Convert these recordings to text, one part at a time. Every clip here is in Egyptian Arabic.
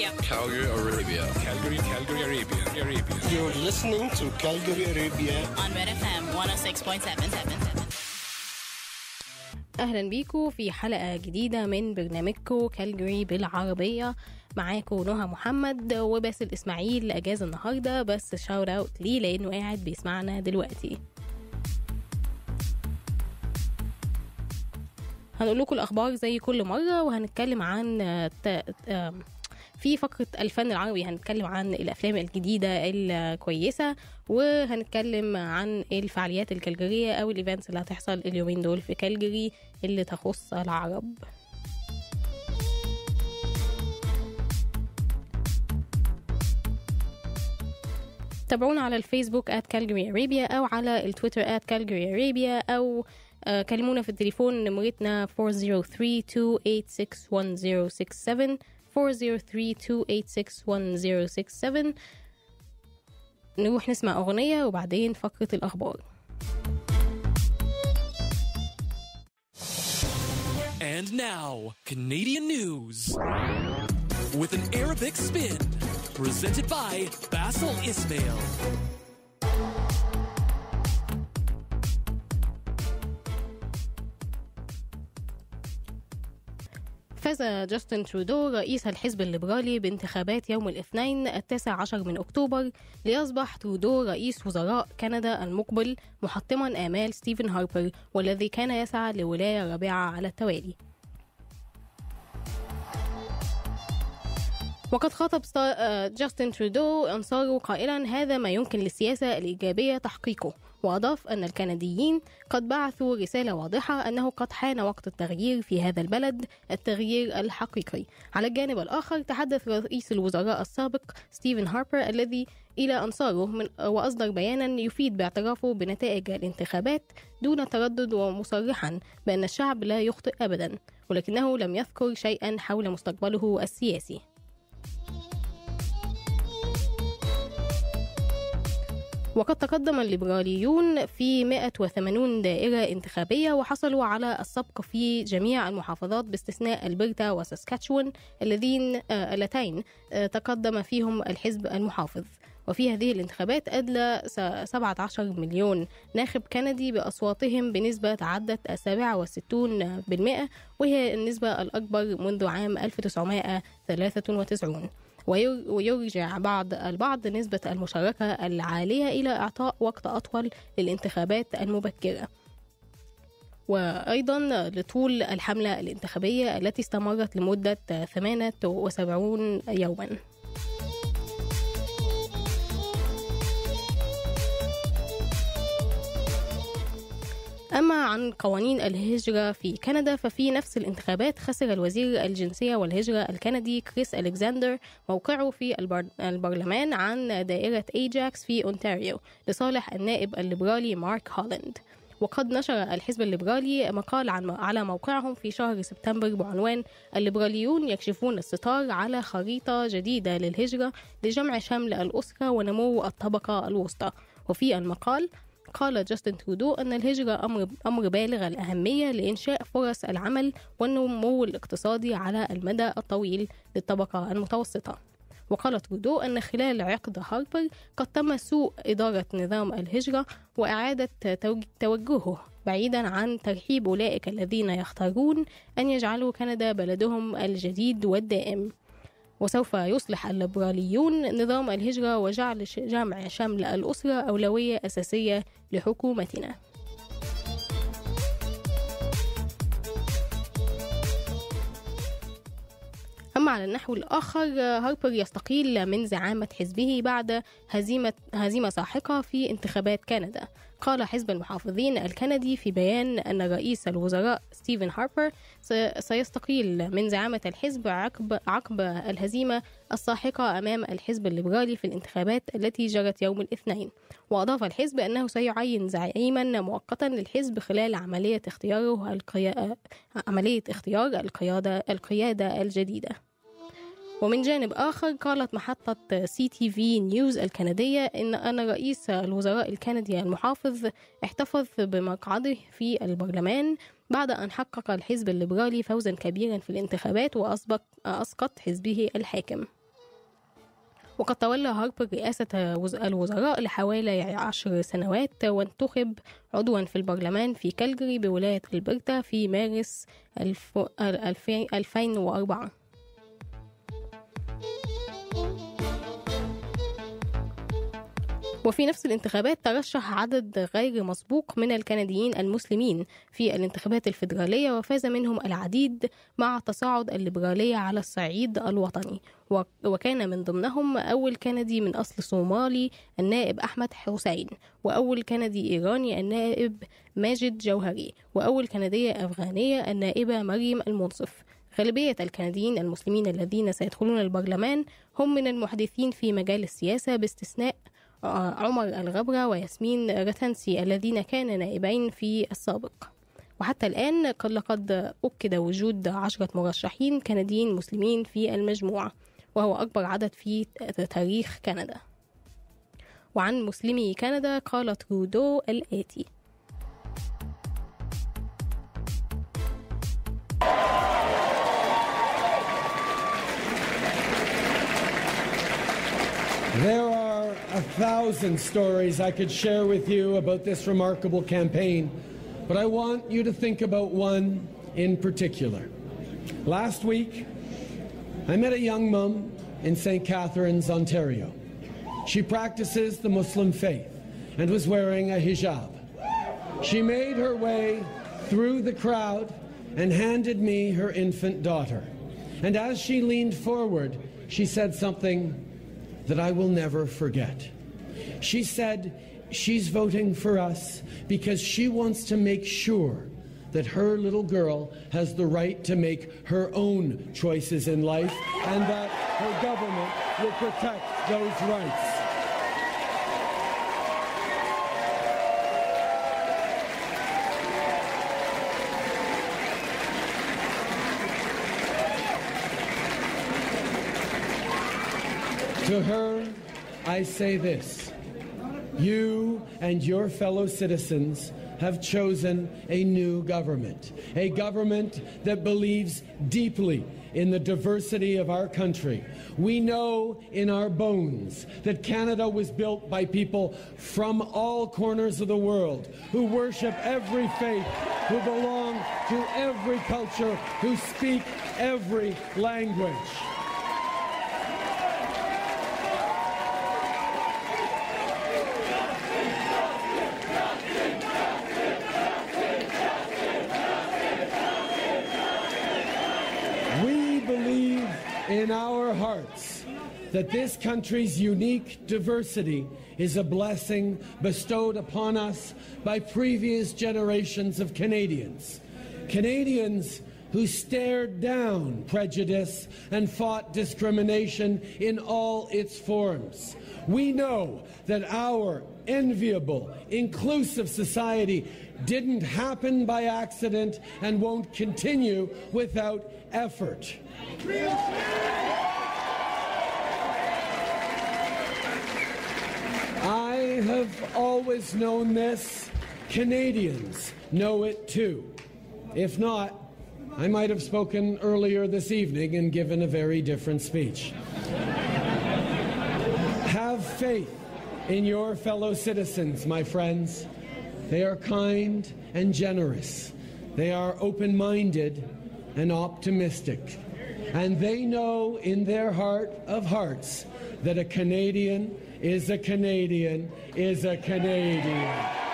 Arabia. Calgary, Arabia. Calgary, Calgary, Arabia. Arabia. You're listening to Calgary Arabia. On Red FM 106.7. اهلا بيكم في حلقه جديده من برنامجكم كالجري بالعربيه معاكم نهى محمد وباسل اسماعيل اجازه النهارده بس شاوت اوت ليه لانه قاعد بيسمعنا دلوقتي هنقول لكم الاخبار زي كل مره وهنتكلم عن آه، ت- آم، في فقرة الفن العربي هنتكلم عن الأفلام الجديدة الكويسة وهنتكلم عن الفعاليات الكالجرية أو الإيفنتس اللي هتحصل اليومين دول في كالجري اللي تخص العرب تابعونا على الفيسبوك at Calgary Arabia أو على التويتر at Calgary Arabia أو آه، كلمونا في التليفون نمرتنا 403-286-1067 403-286-1067 نروح نسمع أغنية وبعدين فقرة الأخبار And now, Canadian news. With an Arabic spin. Presented by Basil Ismail. فاز جاستن ترودو رئيس الحزب الليبرالي بانتخابات يوم الاثنين التاسع عشر من أكتوبر ليصبح ترودو رئيس وزراء كندا المقبل محطما آمال ستيفن هاربر والذي كان يسعى لولاية رابعة على التوالي وقد خاطب ستا- آه، جاستن ترودو أنصاره قائلا هذا ما يمكن للسياسة الإيجابية تحقيقه وأضاف أن الكنديين قد بعثوا رسالة واضحة أنه قد حان وقت التغيير في هذا البلد التغيير الحقيقي على الجانب الآخر تحدث رئيس الوزراء السابق ستيفن هاربر الذي إلى أنصاره من وأصدر بيانا يفيد باعترافه بنتائج الانتخابات دون تردد ومصرحا بأن الشعب لا يخطئ أبدا ولكنه لم يذكر شيئا حول مستقبله السياسي وقد تقدم الليبراليون في 180 دائرة انتخابية وحصلوا على السبق في جميع المحافظات باستثناء البرتا وساسكاتشوان الذين آه اللتين آه تقدم فيهم الحزب المحافظ وفي هذه الانتخابات أدلى س- 17 مليون ناخب كندي بأصواتهم بنسبة تعدت 67% وهي النسبة الأكبر منذ عام 1993 وير- ويرجع بعض البعض نسبة المشاركة العالية إلى إعطاء وقت أطول للانتخابات المبكرة وأيضا لطول الحملة الانتخابية التي استمرت لمدة 78 يوما أما عن قوانين الهجرة في كندا ففي نفس الانتخابات خسر الوزير الجنسية والهجرة الكندي كريس ألكسندر موقعه في البر... البرلمان عن دائرة أيجاكس في أونتاريو لصالح النائب الليبرالي مارك هولاند وقد نشر الحزب الليبرالي مقال عن على موقعهم في شهر سبتمبر بعنوان الليبراليون يكشفون الستار على خريطة جديدة للهجرة لجمع شمل الأسرة ونمو الطبقة الوسطى وفي المقال قال جاستن ترودو أن الهجرة أمر, أمر بالغ الأهمية لإنشاء فرص العمل والنمو الاقتصادي على المدى الطويل للطبقة المتوسطة وقال ترودو أن خلال عقد هاربر قد تم سوء إدارة نظام الهجرة وإعادة توج- توجهه بعيدا عن ترحيب أولئك الذين يختارون أن يجعلوا كندا بلدهم الجديد والدائم وسوف يصلح الليبراليون نظام الهجرة وجعل ش- جمع شمل الأسرة أولوية أساسية لحكومتنا أما على النحو الآخر هاربر يستقيل من زعامة حزبه بعد هزيمة هزيمة ساحقة في انتخابات كندا قال حزب المحافظين الكندي في بيان أن رئيس الوزراء ستيفن هاربر سي- سيستقيل من زعامة الحزب عقب عقب الهزيمة الساحقة أمام الحزب الليبرالي في الانتخابات التي جرت يوم الاثنين وأضاف الحزب أنه سيعين زعيما مؤقتا للحزب خلال عملية اختياره القيا... عملية اختيار القيادة القيادة الجديدة ومن جانب آخر قالت محطة سي تي في نيوز الكندية إن أن رئيس الوزراء الكندي المحافظ احتفظ بمقعده في البرلمان بعد أن حقق الحزب الليبرالي فوزا كبيرا في الانتخابات وأسبق أسقط حزبه الحاكم وقد تولى هاربر رئاسة وز- الوزراء لحوالي عشر سنوات وانتخب عضوا في البرلمان في كالجري بولاية ألبرتا في مارس الف... الفي- 2004 وفي نفس الانتخابات ترشح عدد غير مسبوق من الكنديين المسلمين في الانتخابات الفيدرالية وفاز منهم العديد مع تصاعد الليبرالية على الصعيد الوطني و- وكان من ضمنهم أول كندي من أصل صومالي النائب أحمد حسين وأول كندي إيراني النائب ماجد جوهري وأول كندية أفغانية النائبة مريم المنصف غالبية الكنديين المسلمين الذين سيدخلون البرلمان هم من المحدثين في مجال السياسة باستثناء آه، عمر الغبرة وياسمين رتنسي الذين كان نائبين في السابق وحتى الآن قد لقد أكد وجود عشرة مرشحين كنديين مسلمين في المجموعة وهو أكبر عدد في تاريخ كندا وعن مسلمي كندا قال ترودو الآتي There are a thousand stories I could share with you about this remarkable campaign, but I want you to think about one in particular. Last week, I met a young mum in St. Catharines, Ontario. She practices the Muslim faith and was wearing a hijab. She made her way through the crowd and handed me her infant daughter. And as she leaned forward, she said something that I will never forget. She said she's voting for us because she wants to make sure that her little girl has the right to make her own choices in life and that her government will protect those rights. To her, I say this You and your fellow citizens have chosen a new government, a government that believes deeply in the diversity of our country. We know in our bones that Canada was built by people from all corners of the world who worship every faith, who belong to every culture, who speak every language. We believe in our hearts that this country's unique diversity is a blessing bestowed upon us by previous generations of Canadians. Canadians who stared down prejudice and fought discrimination in all its forms. We know that our enviable, inclusive society didn't happen by accident and won't continue without effort. I have always known this. Canadians know it too. If not, I might have spoken earlier this evening and given a very different speech. have faith in your fellow citizens, my friends. They are kind and generous. They are open minded and optimistic. And they know in their heart of hearts that a Canadian is a Canadian is a Canadian.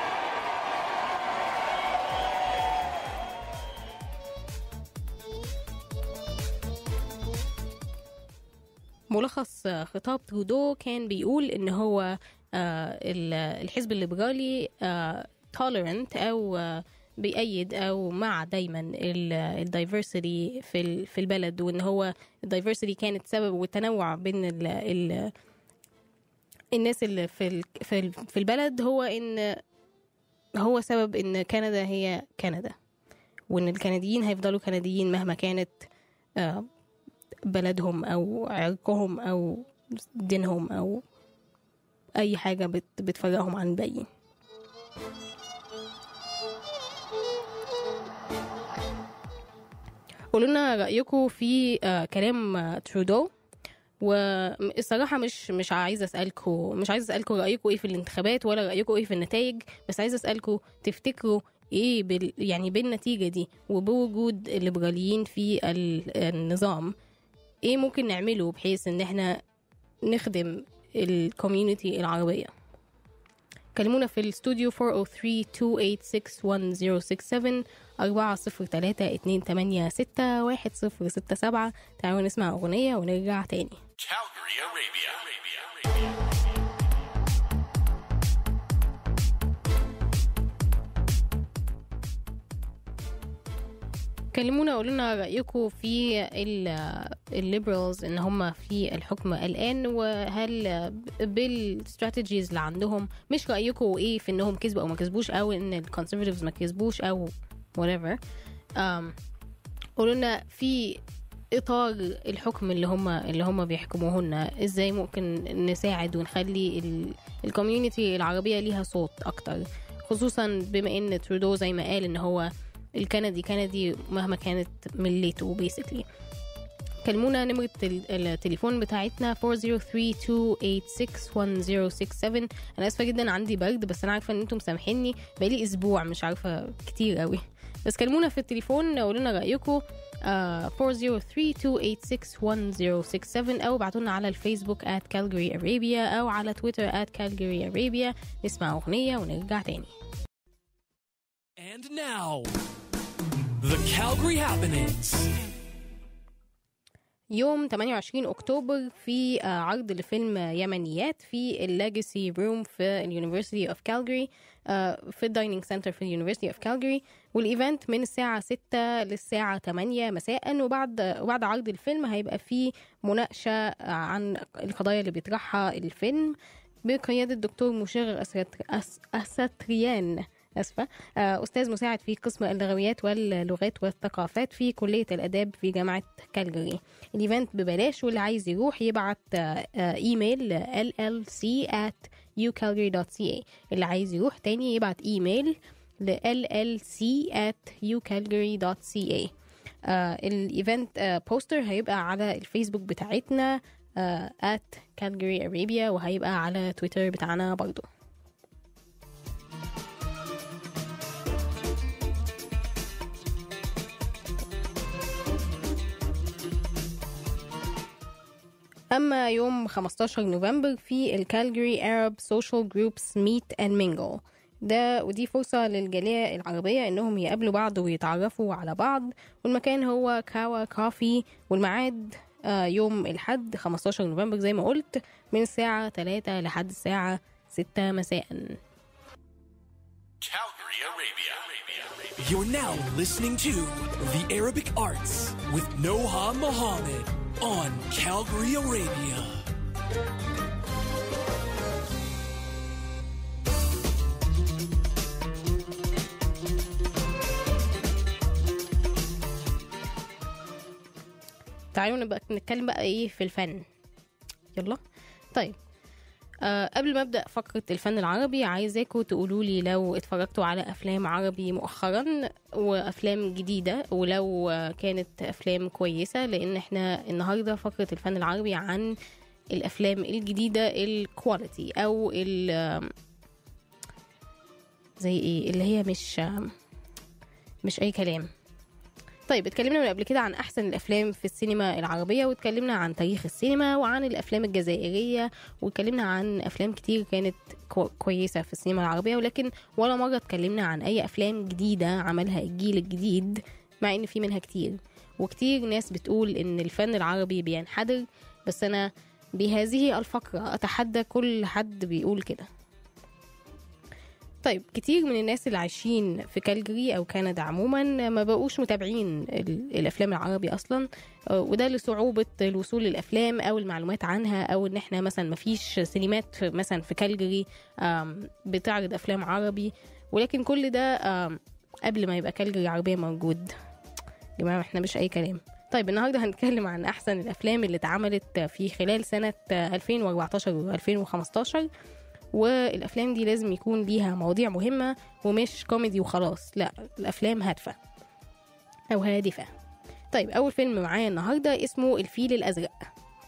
ملخص خطاب ترودو كان بيقول ان هو آه، ال- الحزب الليبرالي tolerant او آه، بيأيد او مع دايما الدايفرسيتي في ال- في البلد وان هو الدايفرسيتي كانت سبب والتنوع بين ال ال الناس اللي في ال- في ال- في البلد هو ان هو سبب ان كندا هي كندا وان الكنديين هيفضلوا كنديين مهما كانت آه، بلدهم او عرقهم او دينهم او اي حاجه بت بتفرقهم عن الباقيين قولوا لنا رايكم في آه، كلام آه، ترودو والصراحة مش مش عايزة أسألكوا مش عايزة أسألكوا رأيكوا إيه في الانتخابات ولا رأيكوا إيه في النتائج بس عايزة أسألكوا تفتكروا إيه بال يعني بالنتيجة دي وبوجود الليبراليين في ال- النظام إيه ممكن نعمله بحيث إن إحنا نخدم الكوميونتي العربية كلمونا في الاستوديو 403-286-1067 403 286 1067 تعالوا نسمع أغنية ونرجع تاني Calgary, Arabia. كلمونا قولوا لنا رأيكم في الليبرالز ان هم في الحكم الآن وهل بالستراتيجيز اللي عندهم مش رأيكم ايه في انهم كسبوا او ما كسبوش او ان الكونسرفاتيفز ما كسبوش او whatever um, قولوا لنا في اطار الحكم اللي هم اللي هم بيحكموه لنا ازاي ممكن نساعد ونخلي الكوميونتي العربيه ليها صوت اكتر خصوصا بما ان ترودو زي ما قال ان هو الكندي كندي مهما كانت ملته بيسكلي كلمونا نمرة ال- التليفون بتاعتنا 403-286-1067 أنا آسفة جدا عندي برد بس أنا عارفة إن أنتم مسامحيني بقالي أسبوع مش عارفة كتير قوي بس كلمونا في التليفون قولوا لنا رأيكم آه 403-286-1067 أو ابعتولنا على الفيسبوك at Calgary Arabia أو على تويتر at Calgary Arabia نسمع أغنية ونرجع تاني And now, the Calgary happenings. يوم 28 أكتوبر في آه، عرض لفيلم يمنيات في اللاجسي روم في اليونيفرسيتي اوف كالجري في الدايننج سنتر في اليونيفرسيتي اوف كالجري والايفنت من الساعة 6 للساعة 8 مساء وبعد وبعد عرض الفيلم هيبقى في مناقشة عن القضايا اللي بيطرحها الفيلم بقيادة الدكتور مشير أسرت- أس- أستريان أسفة آه، أستاذ مساعد في قسم اللغويات واللغات والثقافات في كلية الآداب في جامعة كالجري الايفنت ببلاش واللي عايز يروح يبعت آه، آه، ايميل ل llc at ucalgary.ca اللي عايز يروح تاني يبعت ايميل ل llc at ucalgary.ca آه الايفنت آه بوستر هيبقى على الفيسبوك بتاعتنا آه at Calgary Arabia وهيبقى على تويتر بتاعنا برضو أما يوم 15 نوفمبر في الكالجري Arab Social Groups Meet and Mingle ده ودي فرصة للجالية العربية إنهم يقابلوا بعض ويتعرفوا على بعض والمكان هو كاوا كافي والميعاد آه، يوم الحد 15 نوفمبر زي ما قلت من الساعة 3 لحد الساعة 6 مساء Calgary, Arabia. You're now listening to The Arabic Arts with Noha Mohammed on Calgary, Arabia. تعالوا نبقى نتكلم بقى ايه في الفن يلا طيب أه قبل ما ابدا فقره الفن العربي عايزاكم تقولوا لي لو اتفرجتوا على افلام عربي مؤخرا وافلام جديده ولو آه، كانت افلام كويسه لان احنا النهارده فقره الفن العربي عن الافلام الجديده الكواليتي او ال آم، زي ايه اللي هي مش آم، مش اي كلام طيب اتكلمنا من قبل كده عن احسن الافلام في السينما العربيه واتكلمنا عن تاريخ السينما وعن الافلام الجزائريه واتكلمنا عن افلام كتير كانت كو- كويسه في السينما العربيه ولكن ولا مره اتكلمنا عن اي افلام جديده عملها الجيل الجديد مع ان في منها كتير وكتير ناس بتقول ان الفن العربي بينحدر بس انا بهذه الفقره اتحدى كل حد بيقول كده طيب كتير من الناس اللي عايشين في كالجري او كندا عموما ما بقوش متابعين ال- الافلام العربي اصلا آه، وده لصعوبه الوصول للافلام او المعلومات عنها او ان احنا مثلا ما فيش سينمات في- مثلا في كالجري آم، بتعرض افلام عربي ولكن كل ده آم، قبل ما يبقى كالجري عربيه موجود يا جماعه احنا مش اي كلام طيب النهارده هنتكلم عن احسن الافلام اللي اتعملت في خلال سنه 2014 و 2015 والافلام دي لازم يكون ليها مواضيع مهمه ومش كوميدي وخلاص لا الافلام هادفه او هادفه طيب اول فيلم معايا النهارده اسمه الفيل الازرق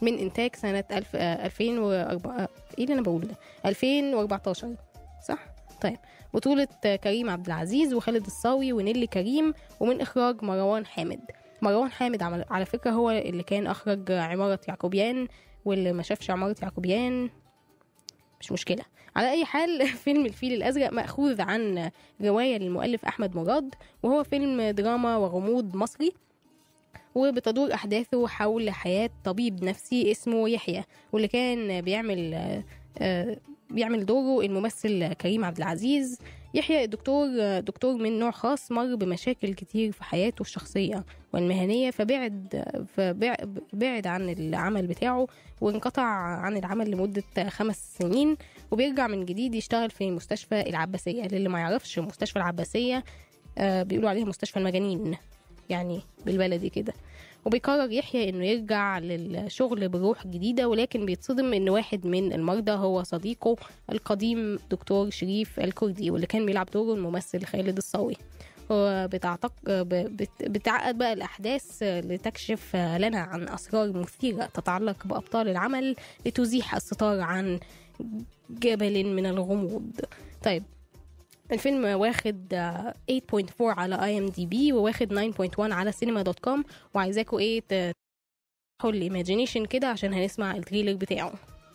من إنتاج سنة ألف آه، 2004 آه، إيه اللي أنا بقوله ده 2014 صح؟ طيب بطولة آه، كريم عبد العزيز وخالد الصاوي ونيلي كريم ومن إخراج مروان حامد مروان حامد عمل- على فكرة هو اللي كان أخرج عمارة يعقوبيان واللي ما شافش عمارة يعقوبيان مش مشكلة على أي حال فيلم الفيل الأزرق مأخوذ عن رواية للمؤلف أحمد مراد وهو فيلم دراما وغموض مصري وبتدور أحداثه حول حياة طبيب نفسي اسمه يحيى واللي كان بيعمل آه، آه، بيعمل دوره الممثل كريم عبد العزيز يحيى الدكتور آه، دكتور من نوع خاص مر بمشاكل كتير في حياته الشخصية والمهنية فبعد فبعد عن العمل بتاعه وانقطع عن العمل لمدة خمس سنين وبيرجع من جديد يشتغل في مستشفى العباسية للي ما يعرفش مستشفى العباسية آه، بيقولوا عليها مستشفى المجانين يعني بالبلدي كده وبيقرر يحيى انه يرجع للشغل بروح جديدة ولكن بيتصدم ان واحد من المرضى هو صديقه القديم دكتور شريف الكردي واللي كان بيلعب دوره الممثل خالد الصاوي هو بتعتق... ب- بت... بتعقد بقى الأحداث لتكشف لنا عن أسرار مثيرة تتعلق بأبطال العمل لتزيح الستار عن جبل من الغموض طيب الفيلم واخد آه، 8.4 على اي ام دي بي وواخد 9.1 على سينما دوت كوم وعايزاكوا ايه ت- تروحوا الايماجينيشن كده عشان هنسمع التريلر بتاعه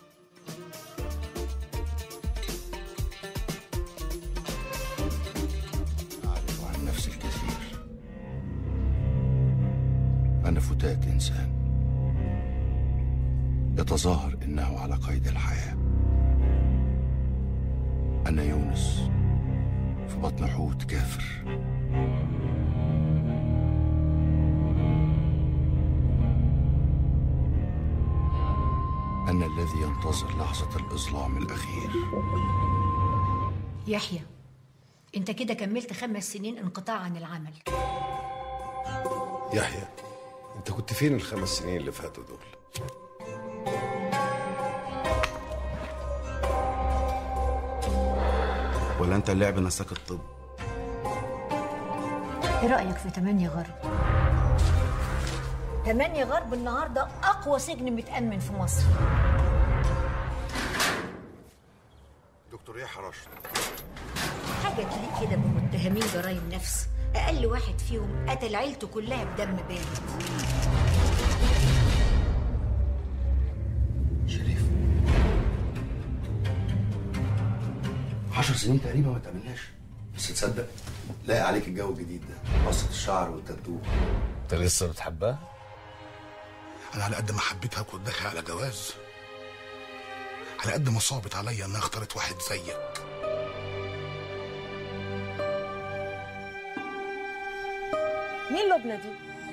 أعرف عن نفسي الكثير أنا فتاة إنسان يتظاهر إنه على قيد الحياة أنا يونس في بطن حوت كافر أنا الذي ينتظر لحظة الإظلام الأخير يحيى انت كده كملت خمس سنين انقطاع عن العمل يحيى انت كنت فين الخمس سنين اللي فاتوا دول ولا انت اللعب نساك الطب ايه رايك في تمانية غرب تمانية غرب النهارده اقوى سجن متامن في مصر دكتور يحيى رشد حاجه تليق كده بمتهمين جرائم نفس اقل واحد فيهم قتل عيلته كلها بدم بارد شريف عشر سنين تقريبا ما تقابلناش بس تصدق لاقي عليك الجو الجديد ده قصة الشعر والتاتو انت لسه بتحبها؟ انا على قد ما حبيتها كنت داخل على جواز على قد ما صعبت عليا انها اختارت واحد زيك مين لبنى دي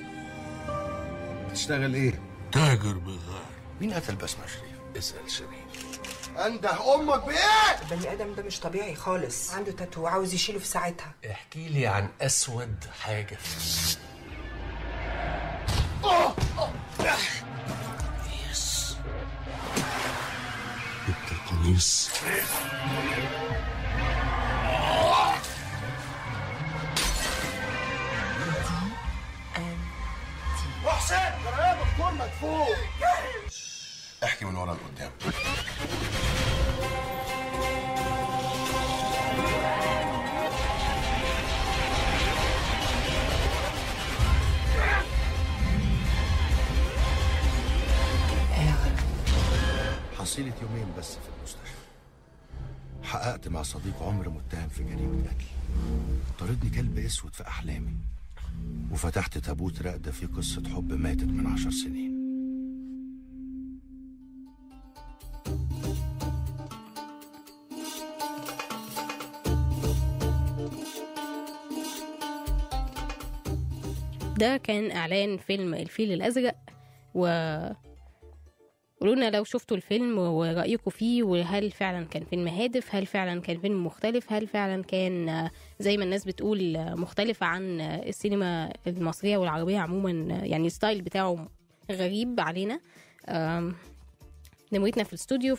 تشتغل ايه تاجر بغار مين قتل بسمة شريف؟ اسال شريف انده امك بايه؟ البني ادم ده مش طبيعي خالص عنده تاتو عاوز يشيله في ساعتها احكي لي عن اسود حاجه جبت القميص وحسين ترى يا دكتور مدفون احكي من ورا لقدام حصيلة يومين بس في المستشفى حققت مع صديق عمر متهم في جريمة قتل طاردني كلب اسود في احلامي وفتحت تابوت راقدة فيه قصة حب ماتت من عشر سنين ده كان اعلان فيلم الفيل الازرق و قولونا لو شفتوا الفيلم ورأيكم فيه وهل فعلا كان فيلم هادف هل فعلا كان فيلم مختلف هل فعلا كان آه، زي ما الناس بتقول آه، مختلفة عن آه، السينما المصرية والعربية عموما آه، يعني الستايل بتاعه غريب علينا آم، نمرتنا في الاستوديو 403-286-1067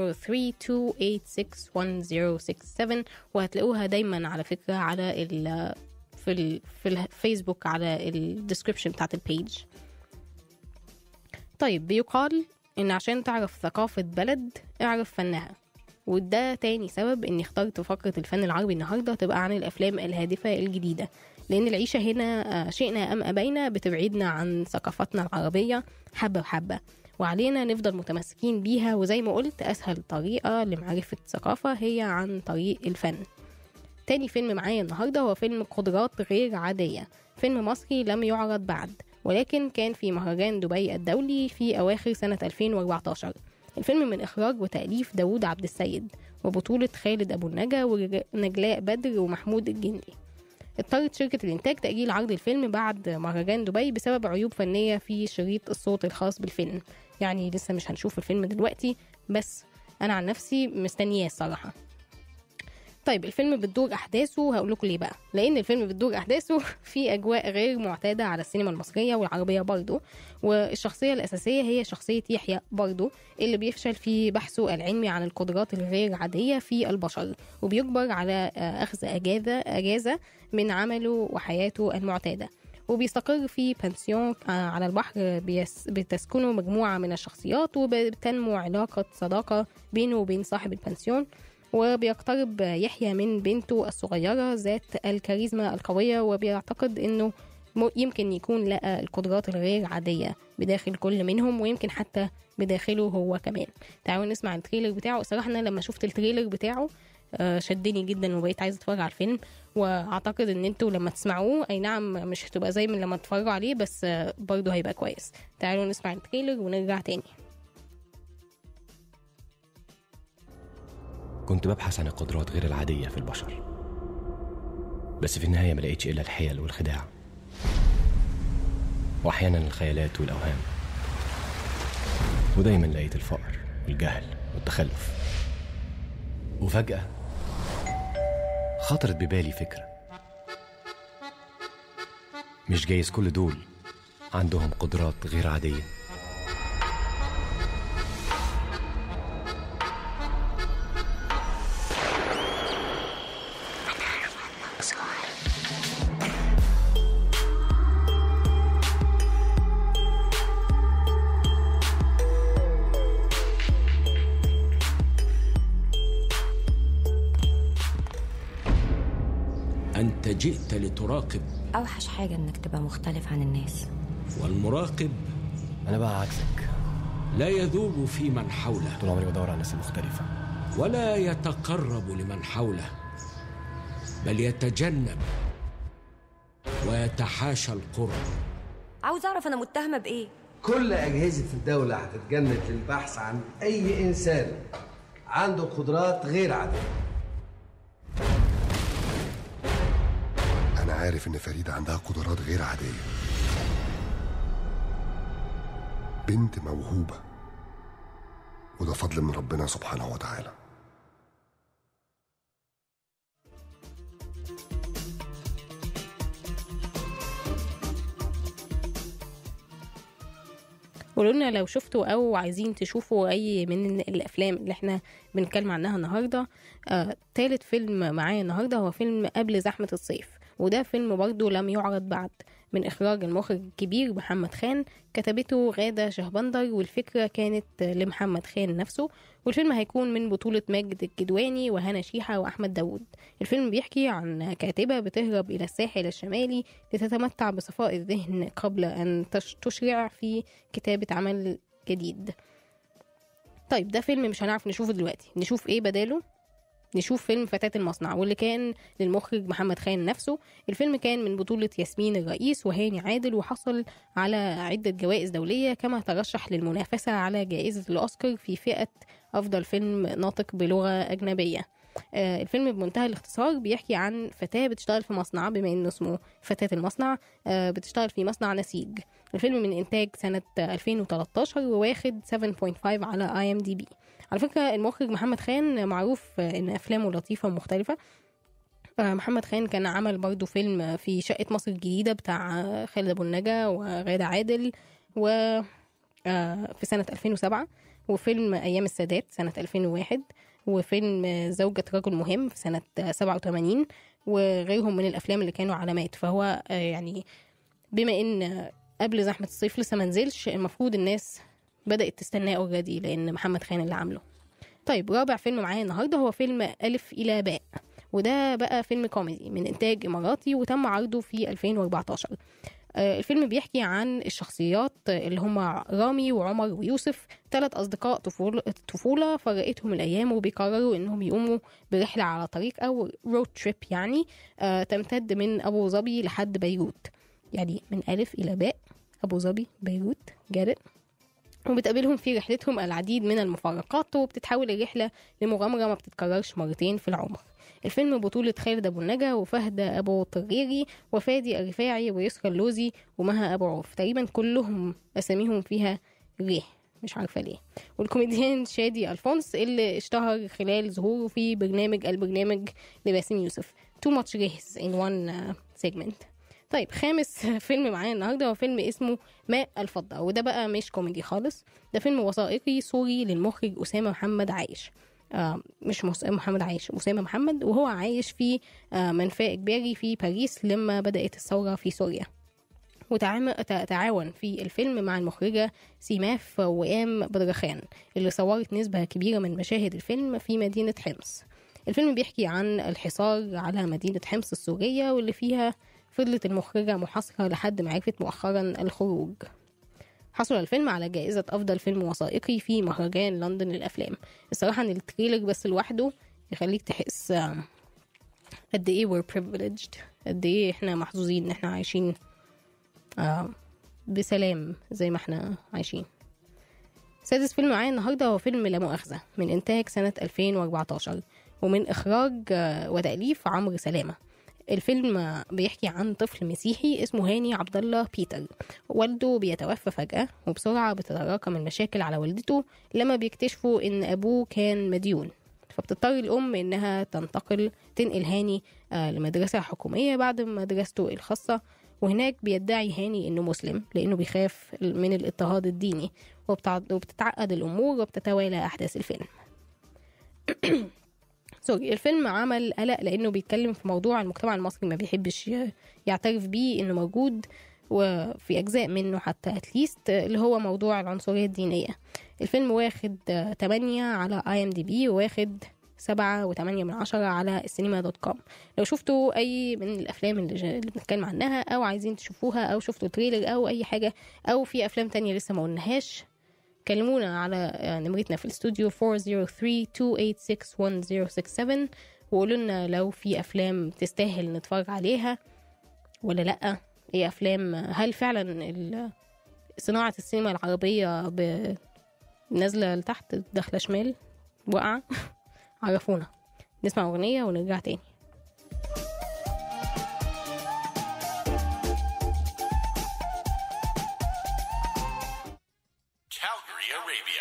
وهتلاقوها دايما على فكرة على ال في ال في الفيسبوك على الديسكريبشن بتاعت البيج طيب بيقال إن عشان تعرف ثقافة بلد اعرف فنها وده تاني سبب إني اخترت فقرة الفن العربي النهاردة تبقى عن الأفلام الهادفة الجديدة لأن العيشة هنا آه، شئنا أم أبينا بتبعدنا عن ثقافتنا العربية حبة بحبة وعلينا نفضل متمسكين بيها وزي ما قلت أسهل طريقة لمعرفة الثقافة هي عن طريق الفن تاني فيلم معايا النهاردة هو فيلم قدرات غير عادية فيلم مصري لم يعرض بعد ولكن كان في مهرجان دبي الدولي في أواخر سنة 2014 الفيلم من إخراج وتأليف داوود عبد السيد وبطولة خالد أبو النجا ونجلاء بدر ومحمود الجندي اضطرت شركة الإنتاج تأجيل عرض الفيلم بعد مهرجان دبي بسبب عيوب فنية في شريط الصوت الخاص بالفيلم يعني لسه مش هنشوف الفيلم دلوقتي بس أنا عن نفسي مستنياه الصراحة طيب الفيلم بتدور احداثه هقول لكم ليه بقى لان الفيلم بتدور احداثه في اجواء غير معتاده على السينما المصريه والعربيه برضه والشخصيه الاساسيه هي شخصيه يحيى برضه اللي بيفشل في بحثه العلمي عن القدرات الغير عاديه في البشر وبيجبر على آه، اخذ اجازه اجازه من عمله وحياته المعتاده وبيستقر في بنسيون آه، على البحر بيس بتسكنه مجموعة من الشخصيات وبتنمو علاقة صداقة بينه وبين صاحب البنسيون وبيقترب يحيى من بنته الصغيرة ذات الكاريزما القوية وبيعتقد انه م- يمكن يكون لقى القدرات الغير عادية بداخل كل منهم ويمكن حتى بداخله هو كمان تعالوا نسمع التريلر بتاعه الصراحة أنا لما شفت التريلر بتاعه آه، شدني جدا وبقيت عايزة اتفرج على الفيلم واعتقد ان انتوا لما تسمعوه اي نعم مش هتبقى زي من لما تتفرجوا عليه بس آه، برضه هيبقى كويس تعالوا نسمع التريلر ونرجع تاني كنت ببحث عن القدرات غير العادية في البشر بس في النهاية ما لقيتش إلا الحيل والخداع وأحيانا الخيالات والأوهام ودايما لقيت الفقر والجهل والتخلف وفجأة خطرت ببالي فكرة مش جايز كل دول عندهم قدرات غير عادية أنت جئت لتراقب أوحش حاجة إنك تبقى مختلف عن الناس والمراقب أنا بقى عكسك لا يذوب في من حوله طول عمري بدور على الناس المختلفة ولا يتقرب لمن حوله بل يتجنب ويتحاشى القرب عاوز أعرف أنا متهمة بإيه كل أجهزة الدولة هتتجند للبحث عن أي إنسان عنده قدرات غير عادية أنا عارف إن فريدة عندها قدرات غير عادية بنت موهوبة وده فضل من ربنا سبحانه وتعالى قولوا لنا لو شفتوا او عايزين تشوفوا اي من الافلام اللي احنا بنتكلم عنها النهارده آه، تالت فيلم معايا النهارده هو فيلم قبل زحمه الصيف وده فيلم برضه لم يعرض بعد من إخراج المخرج الكبير محمد خان كتبته غادة شهبندر والفكرة كانت لمحمد خان نفسه والفيلم هيكون من بطولة ماجد الكدواني وهنا شيحة وأحمد داوود الفيلم بيحكي عن كاتبة بتهرب إلى الساحل الشمالي لتتمتع بصفاء الذهن قبل أن تش- تشرع في كتابة عمل جديد طيب ده فيلم مش هنعرف نشوفه دلوقتي نشوف ايه بداله نشوف فيلم فتاة المصنع واللي كان للمخرج محمد خان نفسه الفيلم كان من بطولة ياسمين الرئيس وهاني عادل وحصل على عدة جوائز دولية كما ترشح للمنافسة على جائزة الأوسكار في فئة أفضل فيلم ناطق بلغة أجنبية آه، الفيلم بمنتهى الاختصار بيحكي عن فتاة بتشتغل في مصنع بما انه اسمه فتاة المصنع آه، بتشتغل في مصنع نسيج الفيلم من انتاج سنة 2013 وواخد 7.5 على اي ام دي بي على فكرة المخرج محمد خان معروف آه، ان افلامه لطيفة ومختلفة آه، محمد خان كان عمل برضو فيلم في شقة مصر الجديدة بتاع آه، خالد أبو النجا وغادة عادل و آه، في سنة 2007 وفيلم أيام السادات سنة 2001 وفيلم آه، زوجة رجل مهم في سنة آه، 87 وغيرهم من الأفلام اللي كانوا علامات فهو آه، يعني بما إن آه، قبل زحمة الصيف لسه منزلش المفروض الناس بدأت تستناه اوريدي لأن محمد خان اللي عامله طيب رابع فيلم معايا النهارده هو فيلم ألف إلى باء وده بقى فيلم كوميدي من إنتاج إماراتي وتم عرضه في 2014 آه، الفيلم بيحكي عن الشخصيات اللي هم رامي وعمر ويوسف ثلاث أصدقاء طفولة, طفولة فرقتهم الأيام وبيقرروا إنهم يقوموا برحلة على طريق أو رود تريب يعني آه، تمتد من أبو ظبي لحد بيروت يعني من ألف إلى باء أبو ظبي بيروت جارت وبتقابلهم في رحلتهم العديد من المفارقات وبتتحول الرحلة لمغامرة ما بتتكررش مرتين في العمر الفيلم بطولة خالد أبو النجا وفهد أبو طريري وفادي الرفاعي ويسرى اللوزي ومها أبو عوف تقريبا كلهم أساميهم فيها ريه مش عارفة ليه والكوميديان شادي ألفونس اللي اشتهر خلال ظهوره في برنامج البرنامج لباسم يوسف Too much race in one uh, segment طيب خامس فيلم معايا النهارده هو فيلم اسمه ماء الفضة وده بقى مش كوميدي خالص ده فيلم وثائقي سوري للمخرج أسامة محمد عايش آه مش مس- محمد عايش أسامة محمد وهو عايش في آه منفى إجباري في باريس لما بدأت الثورة في سوريا وتعام- تع- تعاون في الفيلم مع المخرجة سيماف وئام بدرخان اللي صورت نسبة كبيرة من مشاهد الفيلم في مدينة حمص الفيلم بيحكي عن الحصار على مدينة حمص السورية واللي فيها فضلت المخرجة محاصرة لحد ما عرفت مؤخرا الخروج حصل الفيلم على جائزة أفضل فيلم وثائقي في مهرجان لندن للأفلام الصراحة إن التريلر بس لوحده يخليك تحس آم، قد إيه we're privileged قد إيه إحنا محظوظين إن إحنا عايشين آه بسلام زي ما إحنا عايشين سادس فيلم معايا النهاردة هو فيلم لا مؤاخذة من إنتاج سنة 2014 ومن إخراج آه، وتأليف عمرو سلامة الفيلم آه، بيحكي عن طفل مسيحي اسمه هاني عبد الله بيتر والده بيتوفى فجأة وبسرعة بتتراكم المشاكل على والدته لما بيكتشفوا إن أبوه كان مديون فبتضطر الأم إنها تنتقل تنقل هاني آه، لمدرسة حكومية بعد مدرسته الخاصة وهناك بيدعي هاني إنه مسلم لأنه بيخاف من الاضطهاد الديني وبتع- وبتتعقد الأمور وبتتوالى أحداث الفيلم سوري الفيلم عمل قلق لأنه بيتكلم في موضوع المجتمع المصري ما بيحبش ي- يعترف بيه إنه موجود وفي أجزاء منه حتى أتليست اللي هو موضوع العنصرية الدينية الفيلم واخد آه، 8 على اي ام دي بي وواخد سبعة وتمانية من عشرة على السينما دوت كوم لو شفتوا أي من الأفلام اللي, جا- اللي بنتكلم عنها أو عايزين تشوفوها أو شفتوا تريلر أو أي حاجة أو في أفلام تانية لسه ما قلناهاش كلمونا على آه، نمرتنا في الاستوديو 403-286-1067 وقولوا لنا لو في أفلام تستاهل نتفرج عليها ولا لأ ايه أفلام هل فعلا ال- صناعة السينما العربية ب- نازلة لتحت داخلة شمال واقعة عرفونا نسمع أغنية ونرجع تاني Calgary, Arabia.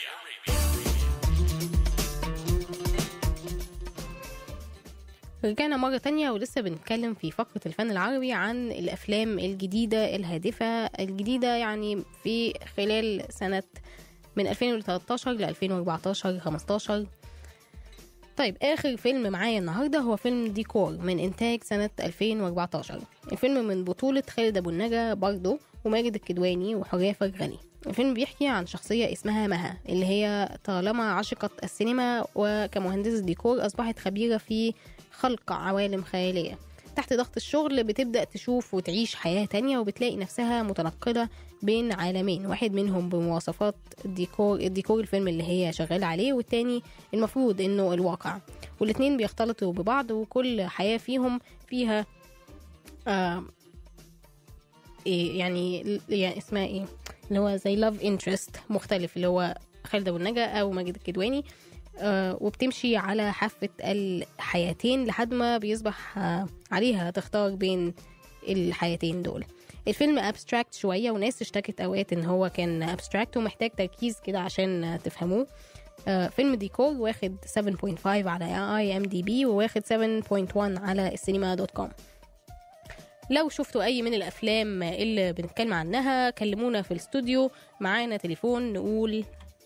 رجعنا مرة تانية ولسه بنتكلم في فقرة الفن العربي عن الأفلام الجديدة الهادفة الجديدة يعني في خلال سنة من 2013 ل 2014 15 طيب آخر فيلم معايا النهاردة هو فيلم ديكور من إنتاج سنة 2014 الفيلم من بطولة خالد أبو النجا برضه وماجد الكدواني وحورية فرغلي الفيلم بيحكي عن شخصية اسمها مها اللي هي طالما عشقت السينما وكمهندسة ديكور أصبحت خبيرة في خلق عوالم خيالية تحت ضغط الشغل بتبدأ تشوف وتعيش حياة تانية وبتلاقي نفسها متنقلة بين عالمين واحد منهم بمواصفات الديكور الديكور الفيلم اللي هي شغالة عليه والتاني المفروض انه الواقع والاتنين بيختلطوا ببعض وكل حياة فيهم فيها آه إيه يعني يعني اسمها ايه اللي هو زي لاف انترست مختلف اللي هو خالد ابو النجا او ماجد الكدواني آه وبتمشي على حافة الحياتين لحد ما بيصبح آه عليها تختار بين الحياتين دول الفيلم ابستراكت شوية وناس اشتكت اوقات ان هو كان ابستراكت ومحتاج تركيز كده عشان آه، تفهموه آه فيلم ديكور واخد 7.5 على اي ام دي بي وواخد 7.1 على السينما دوت كوم لو شفتوا اي من الافلام اللي بنتكلم عنها كلمونا في الاستوديو معانا تليفون نقول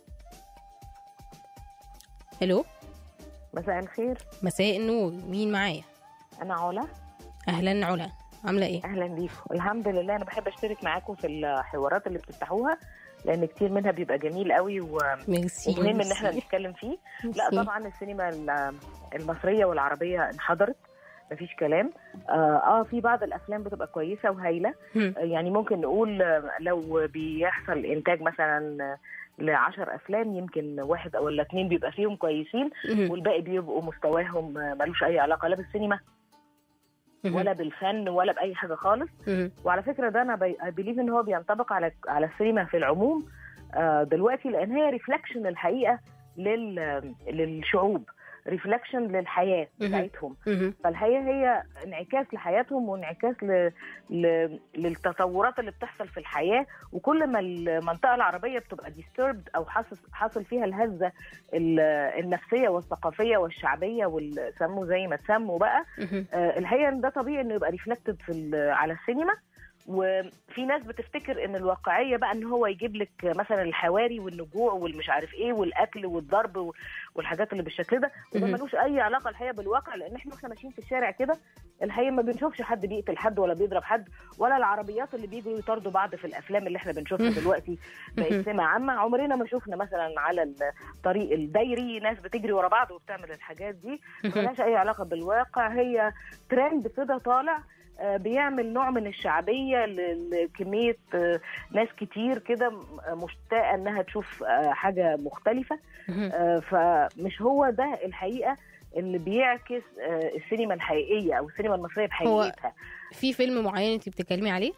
الو مساء الخير مساء النور مين معايا انا علا اهلا علا عامله ايه اهلا بيكم الحمد لله انا بحب اشترك معاكم في الحوارات اللي بتفتحوها لان كتير منها بيبقى جميل قوي و... ميرسي ومهم ان احنا ميرسي. نتكلم فيه لا ميرسي. طبعا السينما ال- المصريه والعربيه انحدرت مفيش كلام اه, آه في بعض الافلام بتبقى كويسه وهايله هم. آه يعني ممكن نقول آه، لو بيحصل انتاج مثلا ل 10 افلام يمكن واحد او ولا اتنين بيبقى فيهم كويسين مهم. والباقي بيبقوا مستواهم آه، ملوش اي علاقه لا بالسينما مهم. ولا بالفن ولا باي حاجه خالص مهم. وعلى فكره ده انا بليف ان هو بينطبق على على السينما في العموم آه، دلوقتي لان هي ريفلكشن الحقيقه لل للشعوب ريفلكشن للحياه مهم. بتاعتهم مهم. فالحقيقه هي انعكاس لحياتهم وانعكاس ل... ل... للتطورات اللي بتحصل في الحياه وكل ما المنطقه العربيه بتبقى ديستربد او حاصل حاصل فيها الهزه ال- النفسيه والثقافيه والشعبيه والسموا زي ما تسموا بقى مهم. آه، الحقيقه ان ده طبيعي انه يبقى ريفلكتد في ال- على السينما وفي ناس بتفتكر ان الواقعيه بقى ان هو يجيب لك مثلا الحواري والنجوع والمش عارف ايه والاكل والضرب و- والحاجات اللي بالشكل ده وده مهم. ملوش اي علاقه الحقيقه بالواقع لان احنا واحنا ماشيين في الشارع كده الحقيقه ما بنشوفش حد بيقتل حد ولا بيضرب حد ولا العربيات اللي بيجوا يطاردوا بعض في الافلام اللي احنا بنشوفها دلوقتي بقت سمه عامه عمرنا ما شفنا مثلا على الطريق الدايري ناس بتجري ورا بعض وبتعمل الحاجات دي ملهاش اي علاقه بالواقع هي ترند كده طالع آه، بيعمل نوع من الشعبيه ل- لكميه آه، ناس كتير كده م- مشتاقه انها تشوف آه، حاجه مختلفه مهم. آه، فمش هو ده الحقيقه اللي بيعكس آه، السينما الحقيقيه او السينما المصريه بحقيقتها في فيلم معين انت بتتكلمي عليه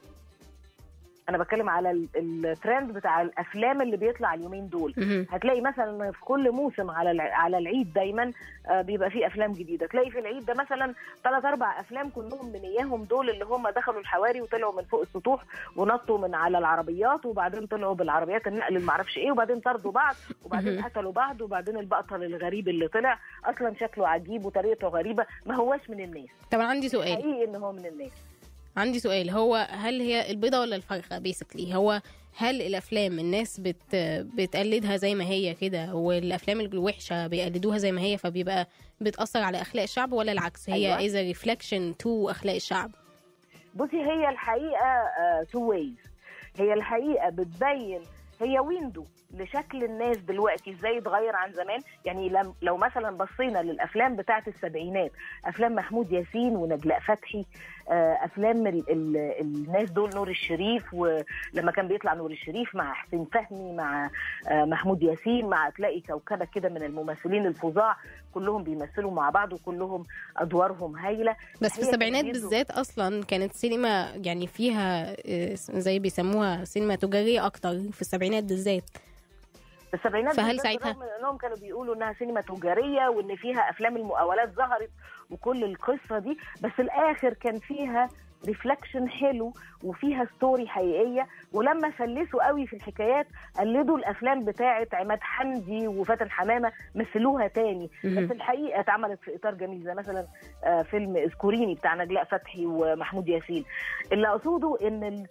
انا بتكلم على ال- الترند بتاع الافلام اللي بيطلع اليومين دول مهم. هتلاقي مثلا في كل موسم على الع- على العيد دايما آه، بيبقى فيه افلام جديده تلاقي في العيد ده مثلا ثلاث اربع افلام كلهم من اياهم دول اللي هم دخلوا الحواري وطلعوا من فوق السطوح ونطوا من على العربيات وبعدين طلعوا بالعربيات النقل اللي معرفش ايه وبعدين طردوا بعض وبعدين مهم. قتلوا بعض وبعدين البطل الغريب اللي طلع اصلا شكله عجيب وطريقته غريبه ما هواش من الناس طب عندي سؤال حقيقي ان هو من الناس عندي سؤال هو هل هي البيضة ولا الفرخة بيسكلي هو هل الافلام الناس بت بتقلدها زي ما هي كده والافلام الوحشه بيقلدوها زي ما هي فبيبقى بتاثر على اخلاق الشعب ولا العكس هي أيوة. اذا ريفلكشن تو اخلاق الشعب بصي هي الحقيقه تو ويز هي الحقيقه بتبين هي ويندو لشكل الناس دلوقتي ازاي اتغير عن زمان يعني لم لو مثلا بصينا للافلام بتاعه السبعينات افلام محمود ياسين ونجلاء فتحي آه، افلام ال ال الناس دول نور الشريف ولما كان بيطلع نور الشريف مع حسين فهمي مع آه، محمود ياسين مع تلاقي كوكبه كده من الممثلين الفظاع كلهم بيمثلوا مع بعض وكلهم ادوارهم هايله بس في هي السبعينات كان بيدوا- بالذات اصلا كانت سينما يعني فيها آه، زي بيسموها سينما تجاريه اكتر في السبعينات بالذات في السبعينات فهل بالذات ساعتها- بالرغم من انهم كانوا بيقولوا انها سينما تجاريه وان فيها افلام المقاولات ظهرت وكل القصه دي بس الاخر كان فيها ريفلكشن حلو وفيها ستوري حقيقيه ولما فلسوا قوي في الحكايات قلدوا الافلام بتاعه عماد حمدي وفاتن حمامه مثلوها تاني مهم. بس الحقيقه اتعملت في اطار جميل زي مثلا آه، فيلم اذكريني بتاع نجلاء فتحي ومحمود ياسين اللي اقصده ان ال...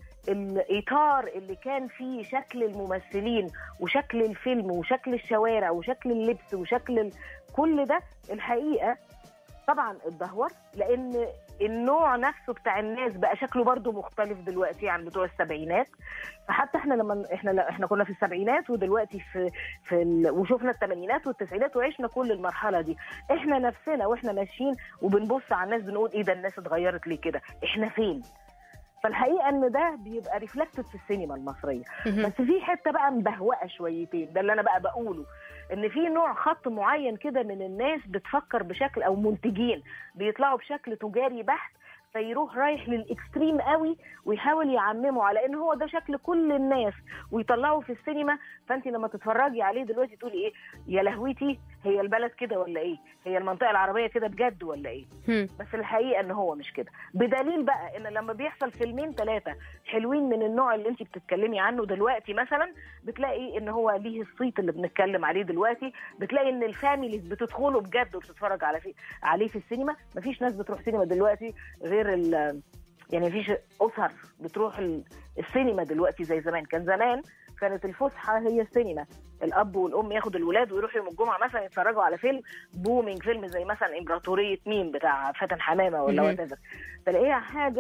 الاطار اللي كان فيه شكل الممثلين وشكل الفيلم وشكل الشوارع وشكل اللبس وشكل ال... كل ده الحقيقه طبعا اتدهور لان النوع نفسه بتاع الناس بقى شكله برضو مختلف دلوقتي عن بتوع السبعينات فحتى احنا لما احنا احنا كنا في السبعينات ودلوقتي في في ال... وشفنا الثمانينات والتسعينات وعشنا كل المرحله دي احنا نفسنا واحنا ماشيين وبنبص على الناس بنقول ايه ده الناس اتغيرت ليه كده احنا فين فالحقيقه ان ده بيبقى ريفلكتد في السينما المصريه مهم. بس في حته بقى مبهوقه شويتين ده اللي انا بقى بقوله ان في نوع خط معين كده من الناس بتفكر بشكل او منتجين بيطلعوا بشكل تجاري بحت فيروح رايح للاكستريم قوي ويحاول يعممه على ان هو ده شكل كل الناس ويطلعه في السينما فانت لما تتفرجي عليه دلوقتي تقولي ايه يا لهوتي هي البلد كده ولا ايه هي المنطقه العربيه كده بجد ولا ايه هم. بس الحقيقه ان هو مش كده بدليل بقى ان لما بيحصل فيلمين ثلاثه حلوين من النوع اللي انت بتتكلمي عنه دلوقتي مثلا بتلاقي ان هو ليه الصيت اللي بنتكلم عليه دلوقتي بتلاقي ان الفاميليز بتدخله بجد وبتتفرج على في عليه في السينما مفيش ناس بتروح سينما دلوقتي غير ال يعني مفيش اسر بتروح ال- السينما دلوقتي زي زمان كان زمان كانت الفسحه هي السينما الاب والام ياخدوا الولاد ويروحوا يوم الجمعه مثلا يتفرجوا على فيلم بومينج فيلم زي مثلا امبراطوريه مين بتاع فاتن حمامه ولا مهم. وات تلاقيها حاجه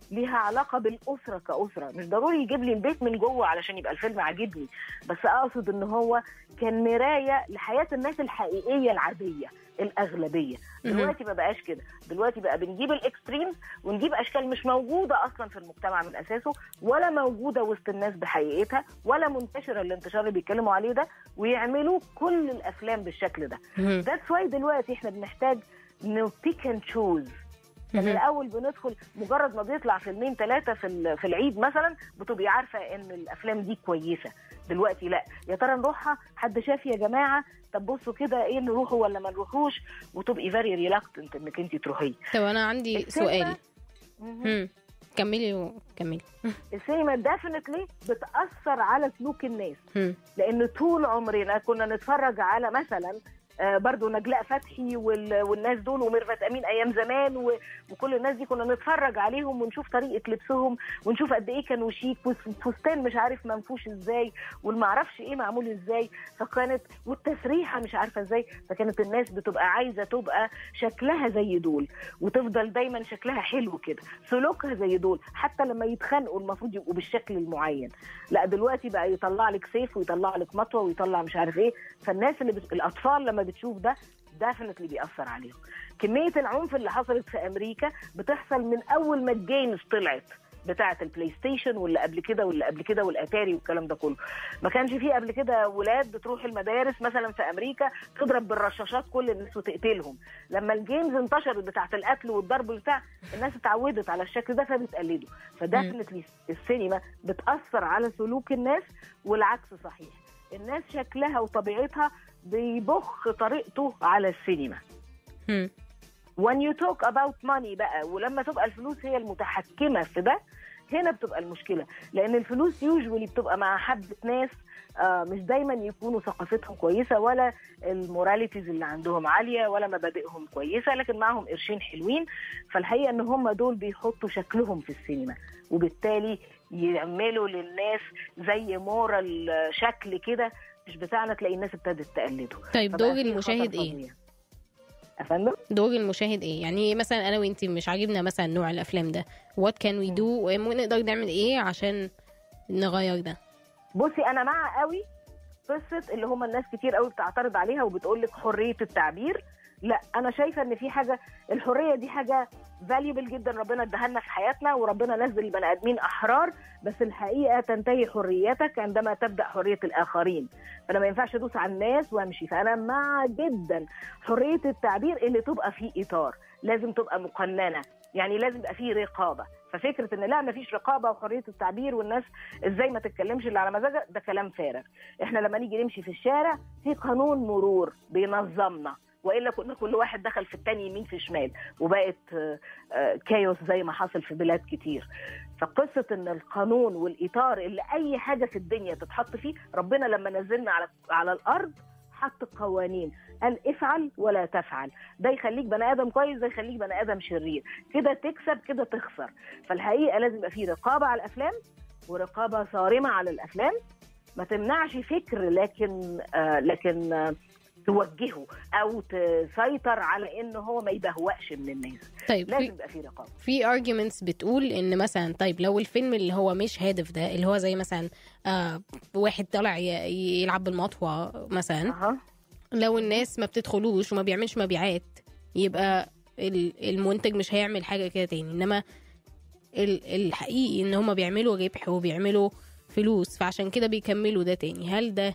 ليها علاقه بالاسره كاسره مش ضروري يجيب لي البيت من جوه علشان يبقى الفيلم عاجبني بس اقصد ان هو كان مرايه لحياه الناس الحقيقيه العاديه الاغلبيه مهم. دلوقتي ما بقاش كده دلوقتي بقى بنجيب الاكستريمز ونجيب اشكال مش موجوده اصلا في المجتمع من اساسه ولا موجوده وسط الناس بحقيقتها ولا منتشره الانتشار اللي بيتكلموا عليه ده ويعملوا كل الافلام بالشكل ده مهم. ذاتس واي دلوقتي احنا بنحتاج نبيك اند تشوز كان مهم. الاول بندخل مجرد ما بيطلع فيلمين ثلاثه في ال- في العيد مثلا بتبقي عارفه ان الافلام دي كويسه دلوقتي لا يا ترى نروحها حد شاف يا جماعه طب بصوا كده ايه نروحه ولا ما نروحوش وتبقي فيري ريلاكتنت انك انت تروحي طب انا عندي السينما- سؤال مهم. مم. كملي وكملي السينما ديفنتلي بتاثر على سلوك الناس مم. لان طول عمرنا كنا نتفرج على مثلا آه، برضو نجلاء فتحي وال- والناس دول وميرفت امين ايام زمان و- وكل الناس دي كنا نتفرج عليهم ونشوف طريقه لبسهم ونشوف قد ايه كانوا شيك والفستان مش عارف منفوش ازاي والمعرفش ايه معمول ازاي فكانت والتسريحه مش عارفه ازاي فكانت الناس بتبقى عايزه تبقى شكلها زي دول وتفضل دايما شكلها حلو كده سلوكها زي دول حتى لما يتخانقوا المفروض يبقوا بالشكل المعين لا دلوقتي بقى يطلع لك سيف ويطلع لك مطوه ويطلع مش عارف ايه فالناس اللي بت... الاطفال لما بتشوف ده ديفنتلي بيأثر عليهم كمية العنف اللي حصلت في أمريكا بتحصل من أول ما الجيمز طلعت بتاعة البلاي ستيشن واللي قبل كده واللي قبل كده والاتاري والكلام ده كله ما كانش فيه قبل كده ولاد بتروح المدارس مثلا في امريكا تضرب بالرشاشات كل الناس وتقتلهم لما الجيمز انتشرت بتاعة القتل والضرب وبتاع الناس اتعودت على الشكل ده فبتقلده فديفنتلي السينما بتاثر على سلوك الناس والعكس صحيح الناس شكلها وطبيعتها بيبخ طريقته على السينما مم. when you talk about money بقى ولما تبقى الفلوس هي المتحكمة في ده هنا بتبقى المشكلة لأن الفلوس يوجولي بتبقى مع حبة ناس آه، مش دايما يكونوا ثقافتهم كويسة ولا الموراليتيز اللي عندهم عالية ولا مبادئهم كويسة لكن معهم قرشين حلوين فالحقيقة ان هم دول بيحطوا شكلهم في السينما وبالتالي يعملوا للناس زي مورال شكل كده مش بتاعنا تلاقي الناس ابتدت تقلده طيب فبقى دور في المشاهد خطر ايه؟ فظيع. أفندم؟ دور المشاهد ايه يعني مثلا انا وانتي مش عاجبنا مثلا نوع الافلام ده وات كان وي دو ونقدر نعمل ايه عشان نغير ده بصي انا مع قوي قصه اللي هم الناس كتير قوي بتعترض عليها وبتقول لك حريه التعبير لا انا شايفه ان في حاجه الحريه دي حاجه فاليبل جدا ربنا اداها لنا في حياتنا وربنا نزل البني ادمين احرار بس الحقيقه تنتهي حريتك عندما تبدا حريه الاخرين فانا ما ينفعش ادوس على الناس وامشي فانا مع جدا حريه التعبير اللي تبقى في اطار لازم تبقى مقننه يعني لازم يبقى فيه رقابه ففكره ان لا ما فيش رقابه وحريه التعبير والناس ازاي ما تتكلمش اللي على مزاجها ده كلام فارغ احنا لما نيجي نمشي في الشارع في قانون مرور بينظمنا والا كنا كل واحد دخل في التاني يمين في شمال وبقت آه، آه، كايوس زي ما حصل في بلاد كتير فقصه ان القانون والاطار اللي اي حاجه في الدنيا تتحط فيه ربنا لما نزلنا على على الارض حط قوانين قال افعل ولا تفعل ده يخليك بني ادم كويس ده يخليك بني ادم شرير كده تكسب كده تخسر فالحقيقه لازم يبقى في رقابه على الافلام ورقابه صارمه على الافلام ما تمنعش فكر لكن آه لكن آه توجهه او تسيطر على ان هو ما يبهوأش من الناس طيب لازم في- يبقى في رقابه في arguments بتقول ان مثلا طيب لو الفيلم اللي هو مش هادف ده اللي هو زي مثلا آه واحد طالع ي- يلعب بالمطوه مثلا أه. لو الناس ما بتدخلوش وما بيعملش مبيعات يبقى ال- المنتج مش هيعمل حاجه كده تاني انما ال- الحقيقي ان هما بيعملوا ربح وبيعملوا فلوس فعشان كده بيكملوا ده تاني هل ده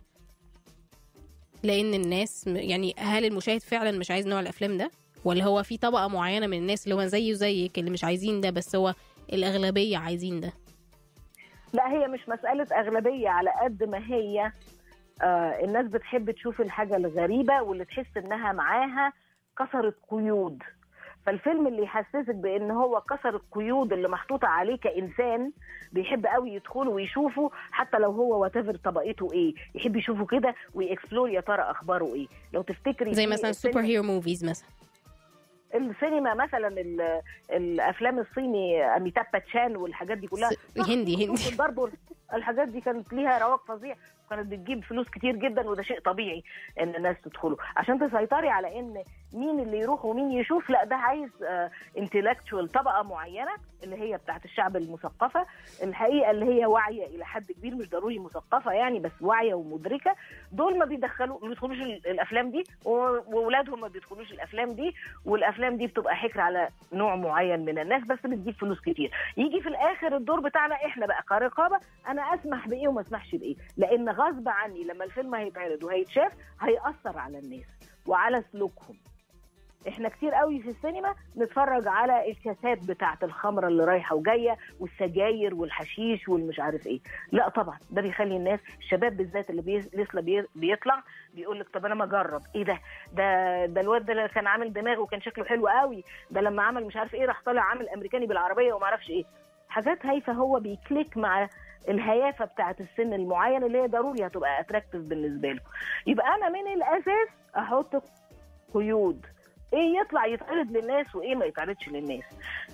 لان الناس م- يعني هل المشاهد فعلا مش عايز نوع الافلام ده ولا هو في طبقه معينه من الناس اللي هو زيه زيك اللي مش عايزين ده بس هو الاغلبيه عايزين ده لا هي مش مسألة أغلبية على قد ما هي آه الناس بتحب تشوف الحاجة الغريبة واللي تحس إنها معاها كسرت قيود فالفيلم اللي يحسسك بان هو كسر القيود اللي محطوطه عليه كانسان بيحب قوي يدخله ويشوفه حتى لو هو وات طبقته ايه يحب يشوفه كده ويكسبلور يا ترى اخباره ايه لو تفتكري زي في مثلا السينما- سوبر هيرو موفيز مثلا السينما مثلا ال- الافلام الصيني اميتاب باتشان والحاجات دي كلها س- هندي- هندي. الضرب وال- الحاجات دي كانت ليها رواج فظيع وكانت بتجيب فلوس كتير جدا وده شيء طبيعي ان الناس تدخله عشان تسيطري على ان مين اللي يروح ومين يشوف لا ده عايز انتلكتشوال طبقه معينه اللي هي بتاعت الشعب المثقفه الحقيقه اللي هي واعيه الى حد كبير مش ضروري مثقفه يعني بس واعيه ومدركه دول ما بيدخلوا ما بيدخلوش ال- الافلام دي و- واولادهم ما بيدخلوش الافلام دي والافلام دي بتبقى حكر على نوع معين من الناس بس بتجيب فلوس كتير يجي في الاخر الدور بتاعنا احنا بقى كرقابه انا اسمح بايه وما اسمحش بايه لان غصب عني لما الفيلم هيتعرض وهيتشاف هياثر على الناس وعلى سلوكهم احنا كتير قوي في السينما نتفرج على الكاسات بتاعه الخمره اللي رايحه وجايه والسجاير والحشيش والمش عارف ايه لا طبعا ده بيخلي الناس الشباب بالذات اللي بي... لسه بي... بيطلع بيقول لك طب انا ما اجرب ايه ده ده ده الواد ده اللي كان عامل دماغ وكان شكله حلو قوي ده لما عمل مش عارف ايه راح طالع عامل امريكاني بالعربيه وما اعرفش ايه حاجات هايفه هو بيكليك مع الهيافه بتاعه السن المعين اللي هي ضروري هتبقى اتراكتيف بالنسبه له يبقى انا من الاساس احط قيود ايه يطلع يتعرض للناس وايه ما يتعرضش للناس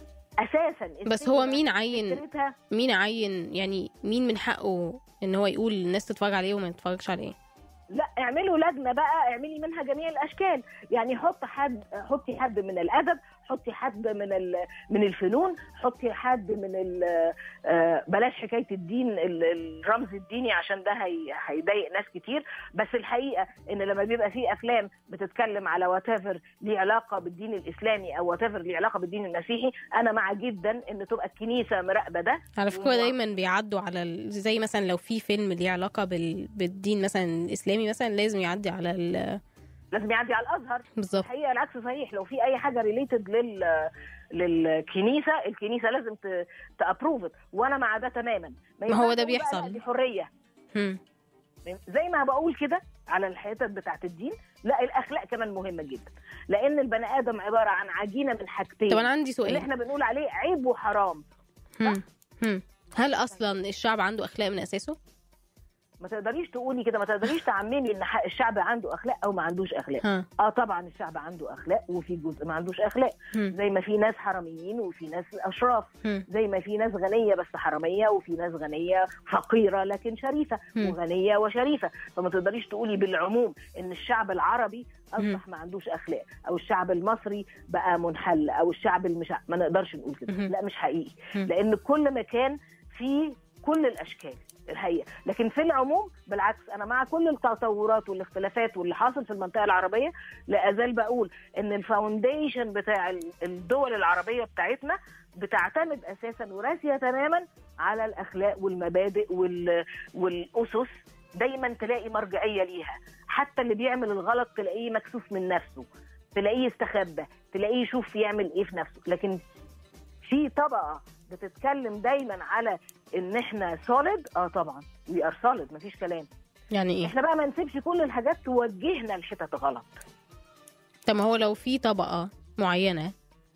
اساسا بس هو مين عين فكرتها مين عين يعني مين من حقه ان هو يقول الناس تتفرج عليه وما تتفرجش عليه لا اعملوا لجنه بقى اعملي منها جميع الاشكال يعني حط حد حطي حد من الادب حطي حد من ال- من الفنون حطي حد من ال- آه، بلاش حكايه الدين ال- الرمز الديني عشان ده هي- هيضايق ناس كتير بس الحقيقه ان لما بيبقى في افلام بتتكلم على واتيفر ليه علاقه بالدين الاسلامي او واتيفر ليه علاقه بالدين المسيحي انا مع جدا ان تبقى الكنيسه مراقبه ده على فكرة دايما بيعدوا على ال... زي مثلا لو في فيلم ليه علاقة بال... بالدين مثلا الإسلامي مثلا لازم يعدي على ال... لازم يعدي على الازهر بالظبط الحقيقه العكس صحيح لو في اي حاجه ريليتد لل للكنيسه الكنيسه لازم تابروف وانا مع ده تماما ما هو ينفعش ده أقول بقى بيحصل. لا دي حريه هم. زي ما بقول كده على الحتت بتاعت الدين لا الاخلاق كمان مهمه جدا لان البني ادم عباره عن عجينه من حاجتين طب أنا عندي سؤال. اللي احنا بنقول عليه عيب وحرام هم. هم. هل أصلا الشعب عنده أخلاق من أساسه؟ ما تقدريش تقولي كده ما تقدريش تعممي ان ح- الشعب عنده اخلاق او ما عندوش اخلاق ها. اه طبعا الشعب عنده اخلاق وفي جزء ما عندوش اخلاق هم. زي ما في ناس حراميين وفي ناس اشراف هم. زي ما في ناس غنيه بس حراميه وفي ناس غنيه فقيره لكن شريفه هم. وغنيه وشريفه فما تقدريش تقولي بالعموم ان الشعب العربي اصبح ما عندوش اخلاق او الشعب المصري بقى منحل او الشعب المش ما نقدرش نقول كده هم. لا مش حقيقي هم. لان كل مكان فيه كل الاشكال الحقيقه لكن في العموم بالعكس انا مع كل التطورات والاختلافات واللي حاصل في المنطقه العربيه لا ازال بقول ان الفاونديشن بتاع ال- الدول العربيه بتاعتنا بتعتمد اساسا وراسيه تماما على الاخلاق والمبادئ وال... والاسس دايما تلاقي مرجعيه ليها حتى اللي بيعمل الغلط تلاقيه مكسوف من نفسه تلاقيه يستخبى تلاقيه يشوف يعمل ايه في نفسه لكن في طبقه بتتكلم دايما على ان احنا سوليد اه طبعا وي ار سوليد مفيش كلام يعني إيه؟ احنا بقى ما نسيبش كل الحاجات توجهنا لحتت غلط طب ما هو لو في طبقة معينة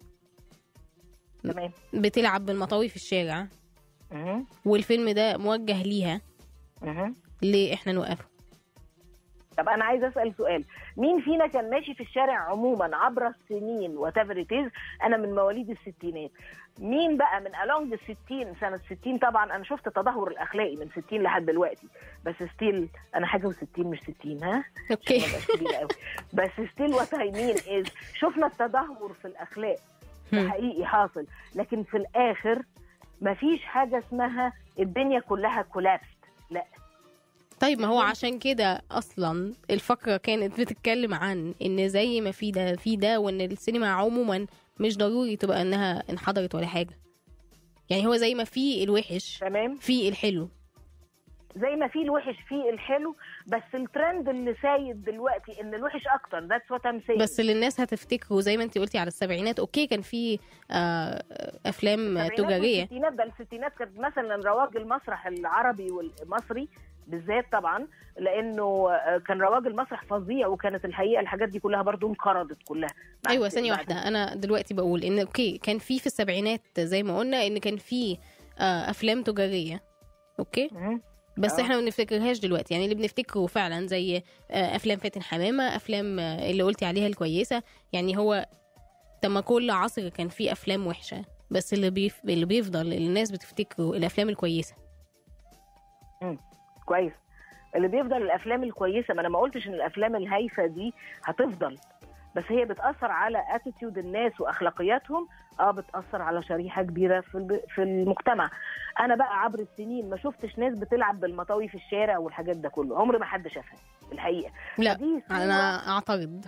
تمام بتلعب بالمطاوي في الشارع مهم. والفيلم ده موجه ليها مهم. ليه احنا نوقفه؟ طب انا عايزه اسال سؤال مين فينا كان ماشي في الشارع عموما عبر السنين وات انا من مواليد الستينات مين بقى من الونج الستين سنه 60 طبعا انا شفت التدهور الاخلاقي من 60 لحد دلوقتي بس ستيل انا حاجه و60 مش 60 ها اوكي عشان ما أبقاش كبيرة قوي. بس ستيل وات اي مين از شفنا التدهور في الاخلاق ده هم. حقيقي حاصل لكن في الاخر مفيش حاجه اسمها الدنيا كلها كولابست لا طيب ما هو عشان كده اصلا الفقره كانت بتتكلم عن ان زي ما في ده في ده وان السينما عموما مش ضروري تبقى انها انحضرت ولا حاجه يعني هو زي ما في الوحش تمام في الحلو زي ما في الوحش في الحلو بس الترند اللي سايد دلوقتي ان الوحش اكتر ذاتس وات ام بس اللي الناس هتفتكره زي ما انت قلتي على السبعينات اوكي كان في آه افلام تجاريه الستينات ده الستينات كانت مثلا رواج المسرح العربي والمصري بالذات طبعا لانه آه، كان رواج المسرح فظيع وكانت الحقيقه الحاجات دي كلها برضو انقرضت كلها بعد- ايوه ثانيه بعد- واحده انا دلوقتي بقول ان اوكي كان في في السبعينات زي ما قلنا ان كان في آه افلام تجاريه اوكي بس آه. احنا ما بنفتكرهاش دلوقتي يعني اللي بنفتكره فعلا زي آه افلام فاتن حمامه افلام آه اللي قلتي عليها الكويسه يعني هو طب ما كل عصر كان فيه افلام وحشه بس اللي بيف... اللي بيفضل اللي الناس بتفتكره الافلام الكويسه مم. كويس اللي بيفضل الافلام الكويسه ما انا ما قلتش ان الافلام الهايفه دي هتفضل بس هي بتاثر على اتيتيود الناس واخلاقياتهم اه بتاثر على شريحه كبيره في الب... في المجتمع انا بقى عبر السنين ما شفتش ناس بتلعب بالمطاوي في الشارع والحاجات ده كله عمري ما حد شافها الحقيقه لا دي صورة- انا اعترض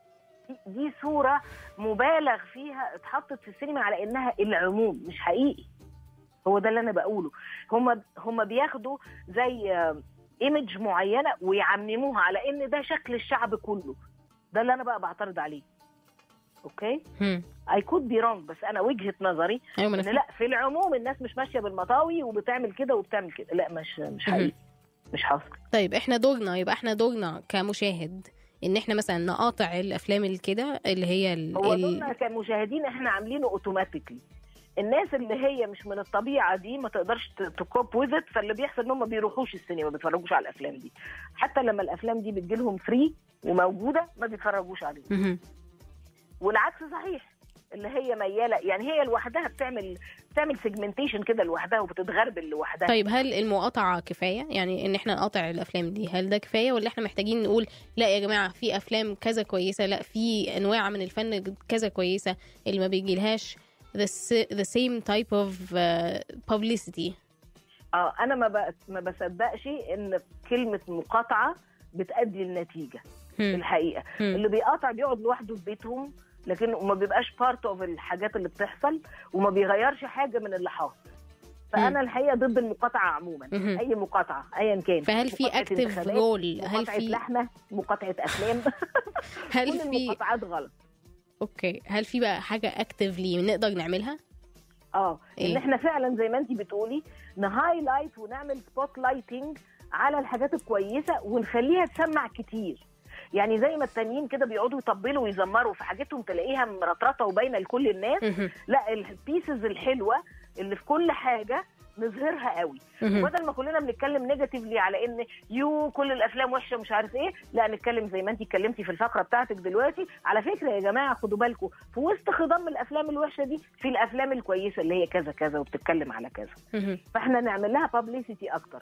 دي صوره مبالغ فيها اتحطت في السينما على انها العموم مش حقيقي هو ده اللي انا بقوله هم هم بياخدوا زي ايمج معينه ويعمموها على ان ده شكل الشعب كله ده اللي انا بقى بعترض عليه اوكي هم. اي كود بي رونج بس انا وجهه نظري أيوة، ما ان أنا لا في العموم الناس مش ماشيه بالمطاوي وبتعمل كده وبتعمل كده لا مش مش حقيقي مش حاصل طيب احنا دورنا يبقى احنا دورنا كمشاهد ان احنا مثلا نقاطع الافلام اللي كده اللي هي ال... هو ال... دورنا كمشاهدين احنا عاملينه اوتوماتيكلي الناس اللي هي مش من الطبيعه دي ما تقدرش تكوب وذ فاللي بيحصل ان هم ما بيروحوش السينما ما بيتفرجوش على الافلام دي حتى لما الافلام دي بتجيلهم فري وموجوده ما بيتفرجوش عليها مهم. والعكس صحيح اللي هي مياله يعني هي لوحدها بتعمل بتعمل سيجمنتيشن كده لوحدها وبتتغربل لوحدها طيب هل المقاطعة كفاية؟ يعني ان احنا نقاطع الافلام دي هل ده كفاية ولا احنا محتاجين نقول لا يا جماعة في افلام كذا كويسة لا في انواع من الفن كذا كويسة اللي ما بيجيلهاش the, s- the same type of uh, publicity اه انا ما ب... ما بصدقش ان كلمه مقاطعه بتؤدي النتيجه هم. الحقيقه هم. اللي بيقاطع بيقعد لوحده في بيتهم لكن ما بيبقاش بارت اوف الحاجات اللي بتحصل وما بيغيرش حاجه من اللي حاصل فانا الحقيقه ضد المقاطعه عموما مهم. اي مقاطعه ايا كان فهل في مقاطعة active انتخابات، role؟ هل مقاطعه في- لحمه مقاطعه افلام هل كل في المقاطعات غلط اوكي هل في بقى حاجة اكتفلي نقدر نعملها؟ اه إيه؟ ان احنا فعلا زي ما انت بتقولي نهايلايت ونعمل سبوت لايتنج على الحاجات الكويسه ونخليها تسمع كتير يعني زي ما التانيين كده بيقعدوا يطبلوا ويزمروا في حاجتهم تلاقيها مرطرطه وباينه لكل الناس مهم. لا البيسز الحلوه اللي في كل حاجه نظهرها قوي مهم. بدل ما كلنا بنتكلم نيجاتيفلي على ان يو كل الافلام وحشه مش عارف ايه لا نتكلم زي ما انت اتكلمتي في الفقره بتاعتك دلوقتي على فكره يا جماعه خدوا بالكم في وسط خضم الافلام الوحشه دي في الافلام الكويسه اللي هي كذا كذا وبتتكلم على كذا مهم. فاحنا نعمل لها بابليسيتي اكتر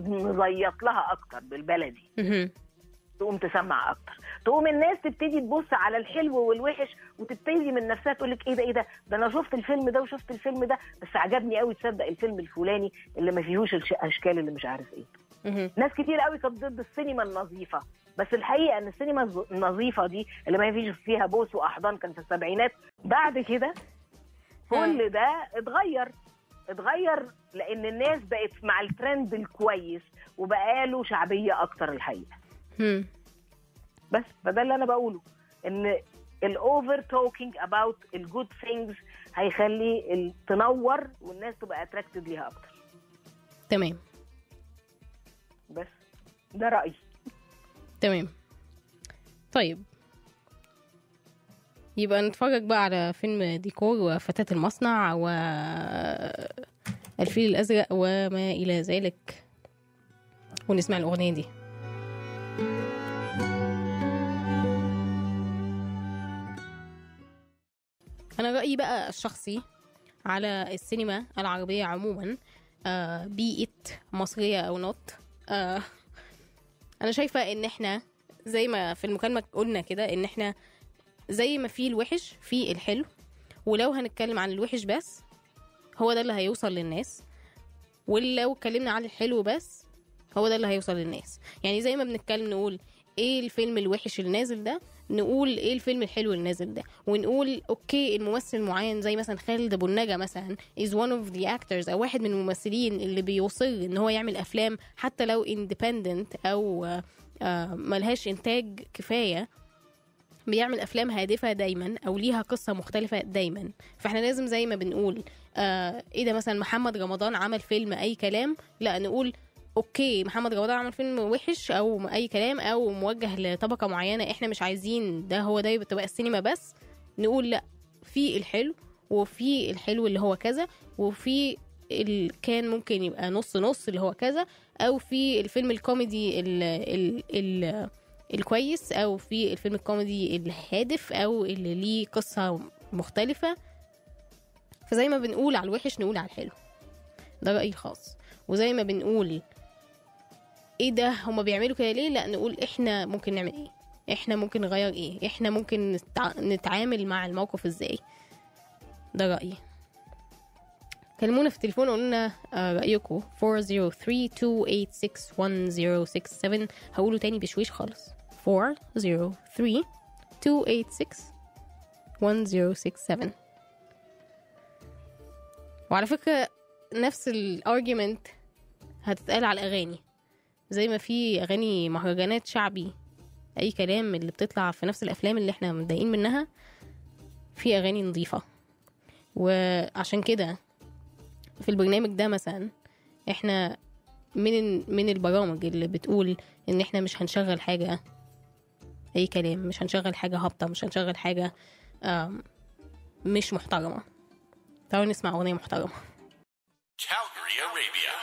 ونزيط لها اكتر بالبلدي مهم. تقوم تسمع اكتر تقوم الناس تبتدي تبص على الحلو والوحش وتبتدي من نفسها تقول لك ايه ده ايه ده ده انا شفت الفيلم ده وشفت الفيلم ده بس عجبني قوي تصدق الفيلم الفلاني اللي ما فيهوش الش- الاشكال اللي مش عارف ايه مهم. ناس كتير قوي كانت ضد السينما النظيفه بس الحقيقه ان السينما الز- النظيفه دي اللي ما فيش فيها بوس واحضان كان في السبعينات بعد كده كل ده اتغير اتغير لان الناس بقت مع الترند الكويس وبقى له شعبيه اكتر الحقيقه هم. بس فده اللي انا بقوله ان الاوفر توكينج اباوت الجود ثينجز هيخلي ال- تنور والناس تبقى اتراكتد ليها اكتر تمام بس ده رايي تمام طيب يبقى نتفرج بقى على فيلم ديكور وفتاة المصنع و الفيل الأزرق وما إلى ذلك ونسمع الأغنية دي أنا رأيي بقى الشخصي على السينما العربية عموما آه بيئت مصرية أو نوت آه انا شايفه ان احنا زي ما في المكالمه قلنا كده ان احنا زي ما في الوحش في الحلو ولو هنتكلم عن الوحش بس هو ده اللي هيوصل للناس ولو اتكلمنا عن الحلو بس هو ده اللي هيوصل للناس يعني زي ما بنتكلم نقول ايه الفيلم الوحش اللي نازل ده نقول ايه الفيلم الحلو اللي نازل ده ونقول اوكي الممثل معين زي مثلا خالد ابو النجا مثلا is one of the actors او واحد من الممثلين اللي بيصر ان هو يعمل افلام حتى لو independent او آه، آه، ملهاش انتاج كفايه بيعمل افلام هادفه دايما او ليها قصه مختلفه دايما فاحنا لازم زي ما بنقول آه ايه ده مثلا محمد رمضان عمل فيلم اي كلام لا نقول اوكي محمد رمضان عمل فيلم وحش او اي كلام او موجه لطبقه معينه احنا مش عايزين ده هو ده تبقى السينما بس نقول لا في الحلو وفي الحلو اللي هو كذا وفي ال... كان ممكن يبقى نص نص اللي هو كذا او في الفيلم الكوميدي ال... ال... ال... الكويس او في الفيلم الكوميدي الهادف او اللي ليه قصه مختلفه فزي ما بنقول على الوحش نقول على الحلو ده رأيي الخاص وزي ما بنقول ايه ده هما بيعملوا كده ليه لا نقول احنا ممكن نعمل ايه احنا ممكن نغير ايه احنا ممكن نتع... نتعامل مع الموقف ازاي ده رأيي كلمونا في التليفون قولوا لنا آه، رأيكم 403-286-1067 هقوله تاني بشويش خالص 403-286-1067 وعلى فكرة نفس الارجيومنت هتتقال على الأغاني زي ما في أغاني مهرجانات شعبي أي كلام اللي بتطلع في نفس الأفلام اللي احنا متضايقين منها في أغاني نظيفة وعشان كده في البرنامج ده مثلا احنا من من البرامج اللي بتقول ان احنا مش هنشغل حاجة اي كلام مش هنشغل حاجة هابطة مش هنشغل حاجة آم، مش محترمة تعالوا نسمع أغنية محترمة Calgary, Arabia.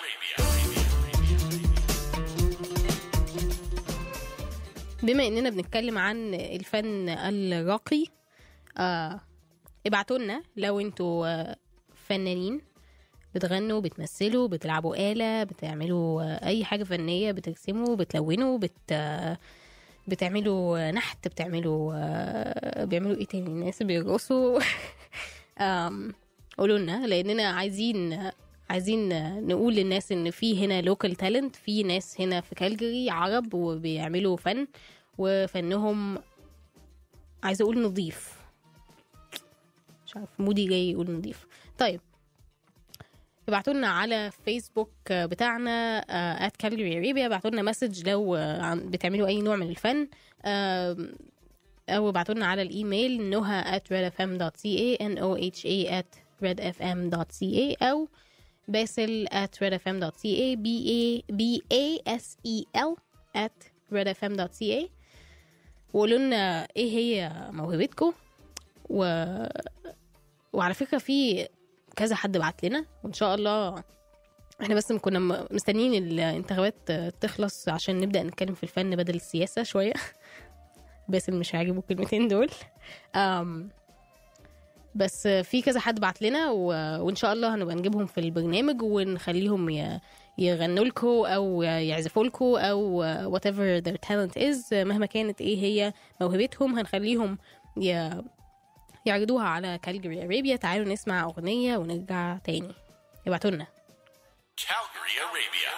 بما اننا بنتكلم عن الفن الراقي آه ابعتوا لنا لو انتوا آه فنانين بتغنوا بتمثلوا بتلعبوا آلة بتعملوا آه أي حاجة فنية بترسموا بتلونوا بت آه بتعملوا آه، نحت بتعملوا آه بيعملوا ايه تاني الناس بيرقصوا آم، قولوا لنا لأننا عايزين عايزين نقول للناس ان في هنا لوكال تالنت في ناس هنا في كالجري عرب وبيعملوا فن وفنهم عايزه اقول نظيف مش عارف مودي جاي يقول نظيف طيب ابعتوا لنا على فيسبوك بتاعنا ات كالجري اريبيا ابعتوا لنا مسج لو آه، عن- بتعملوا اي نوع من الفن آم، او ابعتوا لنا على الايميل نوها at redfm.ca n o h a at redfm.ca او باسل at redfm.ca b a b a s e l at redfm.ca وقولوا لنا ايه هي موهبتكم و... وعلى فكره في كذا حد بعت لنا وان شاء الله احنا بس كنا م- مستنيين الانتخابات تخلص عشان نبدا نتكلم في الفن بدل السياسه شويه باسل مش عاجبه الكلمتين دول أم بس في كذا حد بعت لنا و... وان شاء الله هنبقى نجيبهم في البرنامج ونخليهم ي... يغنوا لكم او يعزفوا لكم او whatever their talent is مهما كانت ايه هي موهبتهم هنخليهم ي... يعرضوها على كالجري ارابيا تعالوا نسمع اغنيه ونرجع تاني ابعتوا لنا Calgary, Arabia.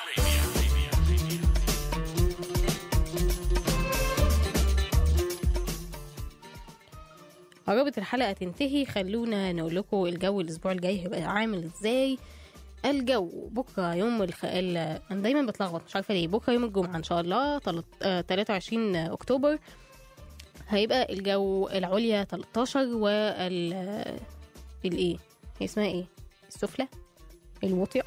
قربت الحلقة تنتهي خلونا نقول لكم الجو الأسبوع الجاي هيبقى عامل ازاي الجو بكرة يوم الخ... ال... أنا دايما بتلخبط مش عارفة ليه بكرة يوم الجمعة إن شاء الله تلت... آه... 23 أكتوبر هيبقى الجو العليا 13 وال آه، الإيه هي اسمها إيه السفلى الواطية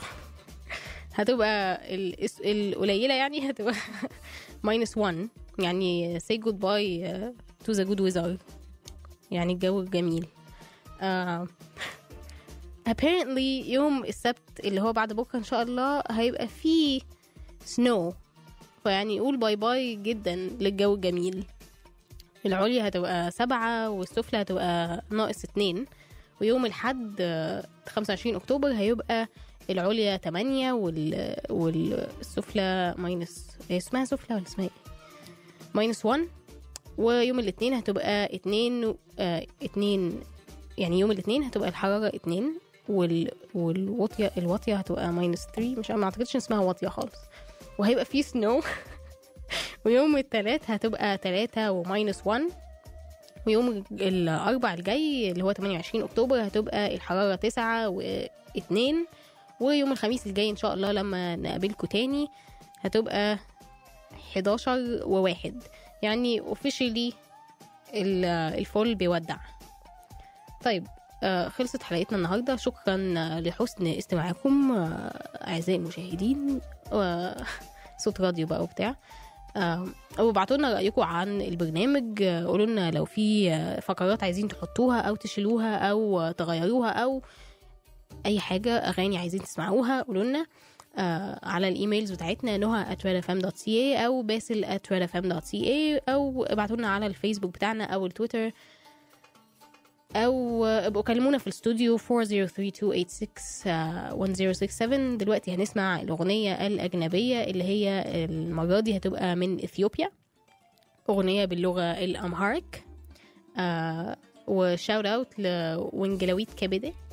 هتبقى ال... الس- القليلة يعني هتبقى ماينس 1 يعني say goodbye uh, to the good weather يعني الجو الجميل uh, apparently يوم السبت اللي هو بعد بكرة إن شاء الله هيبقى فيه snow فيعني يقول باي باي جدا للجو الجميل العليا هتبقى سبعة والسفلى هتبقى ناقص اتنين ويوم الحد آه، 25 أكتوبر هيبقى العليا تمانية وال... والسفلى ماينس هي اسمها سفلى ولا اسمها ايه؟ ماينس 1 ويوم الاثنين هتبقى اتنين آه اتنين يعني يوم الاثنين هتبقى الحرارة اتنين وال والواطية الواطية هتبقى ماينس 3 مش ما اعتقدش إن اسمها واطية خالص وهيبقى فيه سنو ويوم التلات هتبقى تلاتة وماينس 1 ويوم الأربع الجاي اللي هو 28 أكتوبر هتبقى الحرارة تسعة واتنين ويوم الخميس الجاي إن شاء الله لما نقابلكم تاني هتبقى 11 وواحد يعني اوفيشلي الفول بيودع طيب آه، خلصت حلقتنا النهارده شكرا آه، لحسن استماعكم آه، اعزائي المشاهدين و- صوت راديو بقى وبتاع آه، وابعتوا لنا رايكم عن البرنامج آه، قولوا لنا لو في آه، فقرات عايزين تحطوها او تشيلوها او آه، تغيروها او اي حاجه اغاني عايزين تسمعوها قولوا لنا آه على الايميلز بتاعتنا نهى at redfm.ca او باسل at redfm.ca او ابعتوا لنا على الفيسبوك بتاعنا او التويتر او ابقوا كلمونا في الاستوديو 403-286-1067 دلوقتي هنسمع الاغنيه الاجنبيه اللي هي المره دي هتبقى من اثيوبيا اغنيه باللغه الامهاريك آه وشاوت اوت لوينجلاويت كبده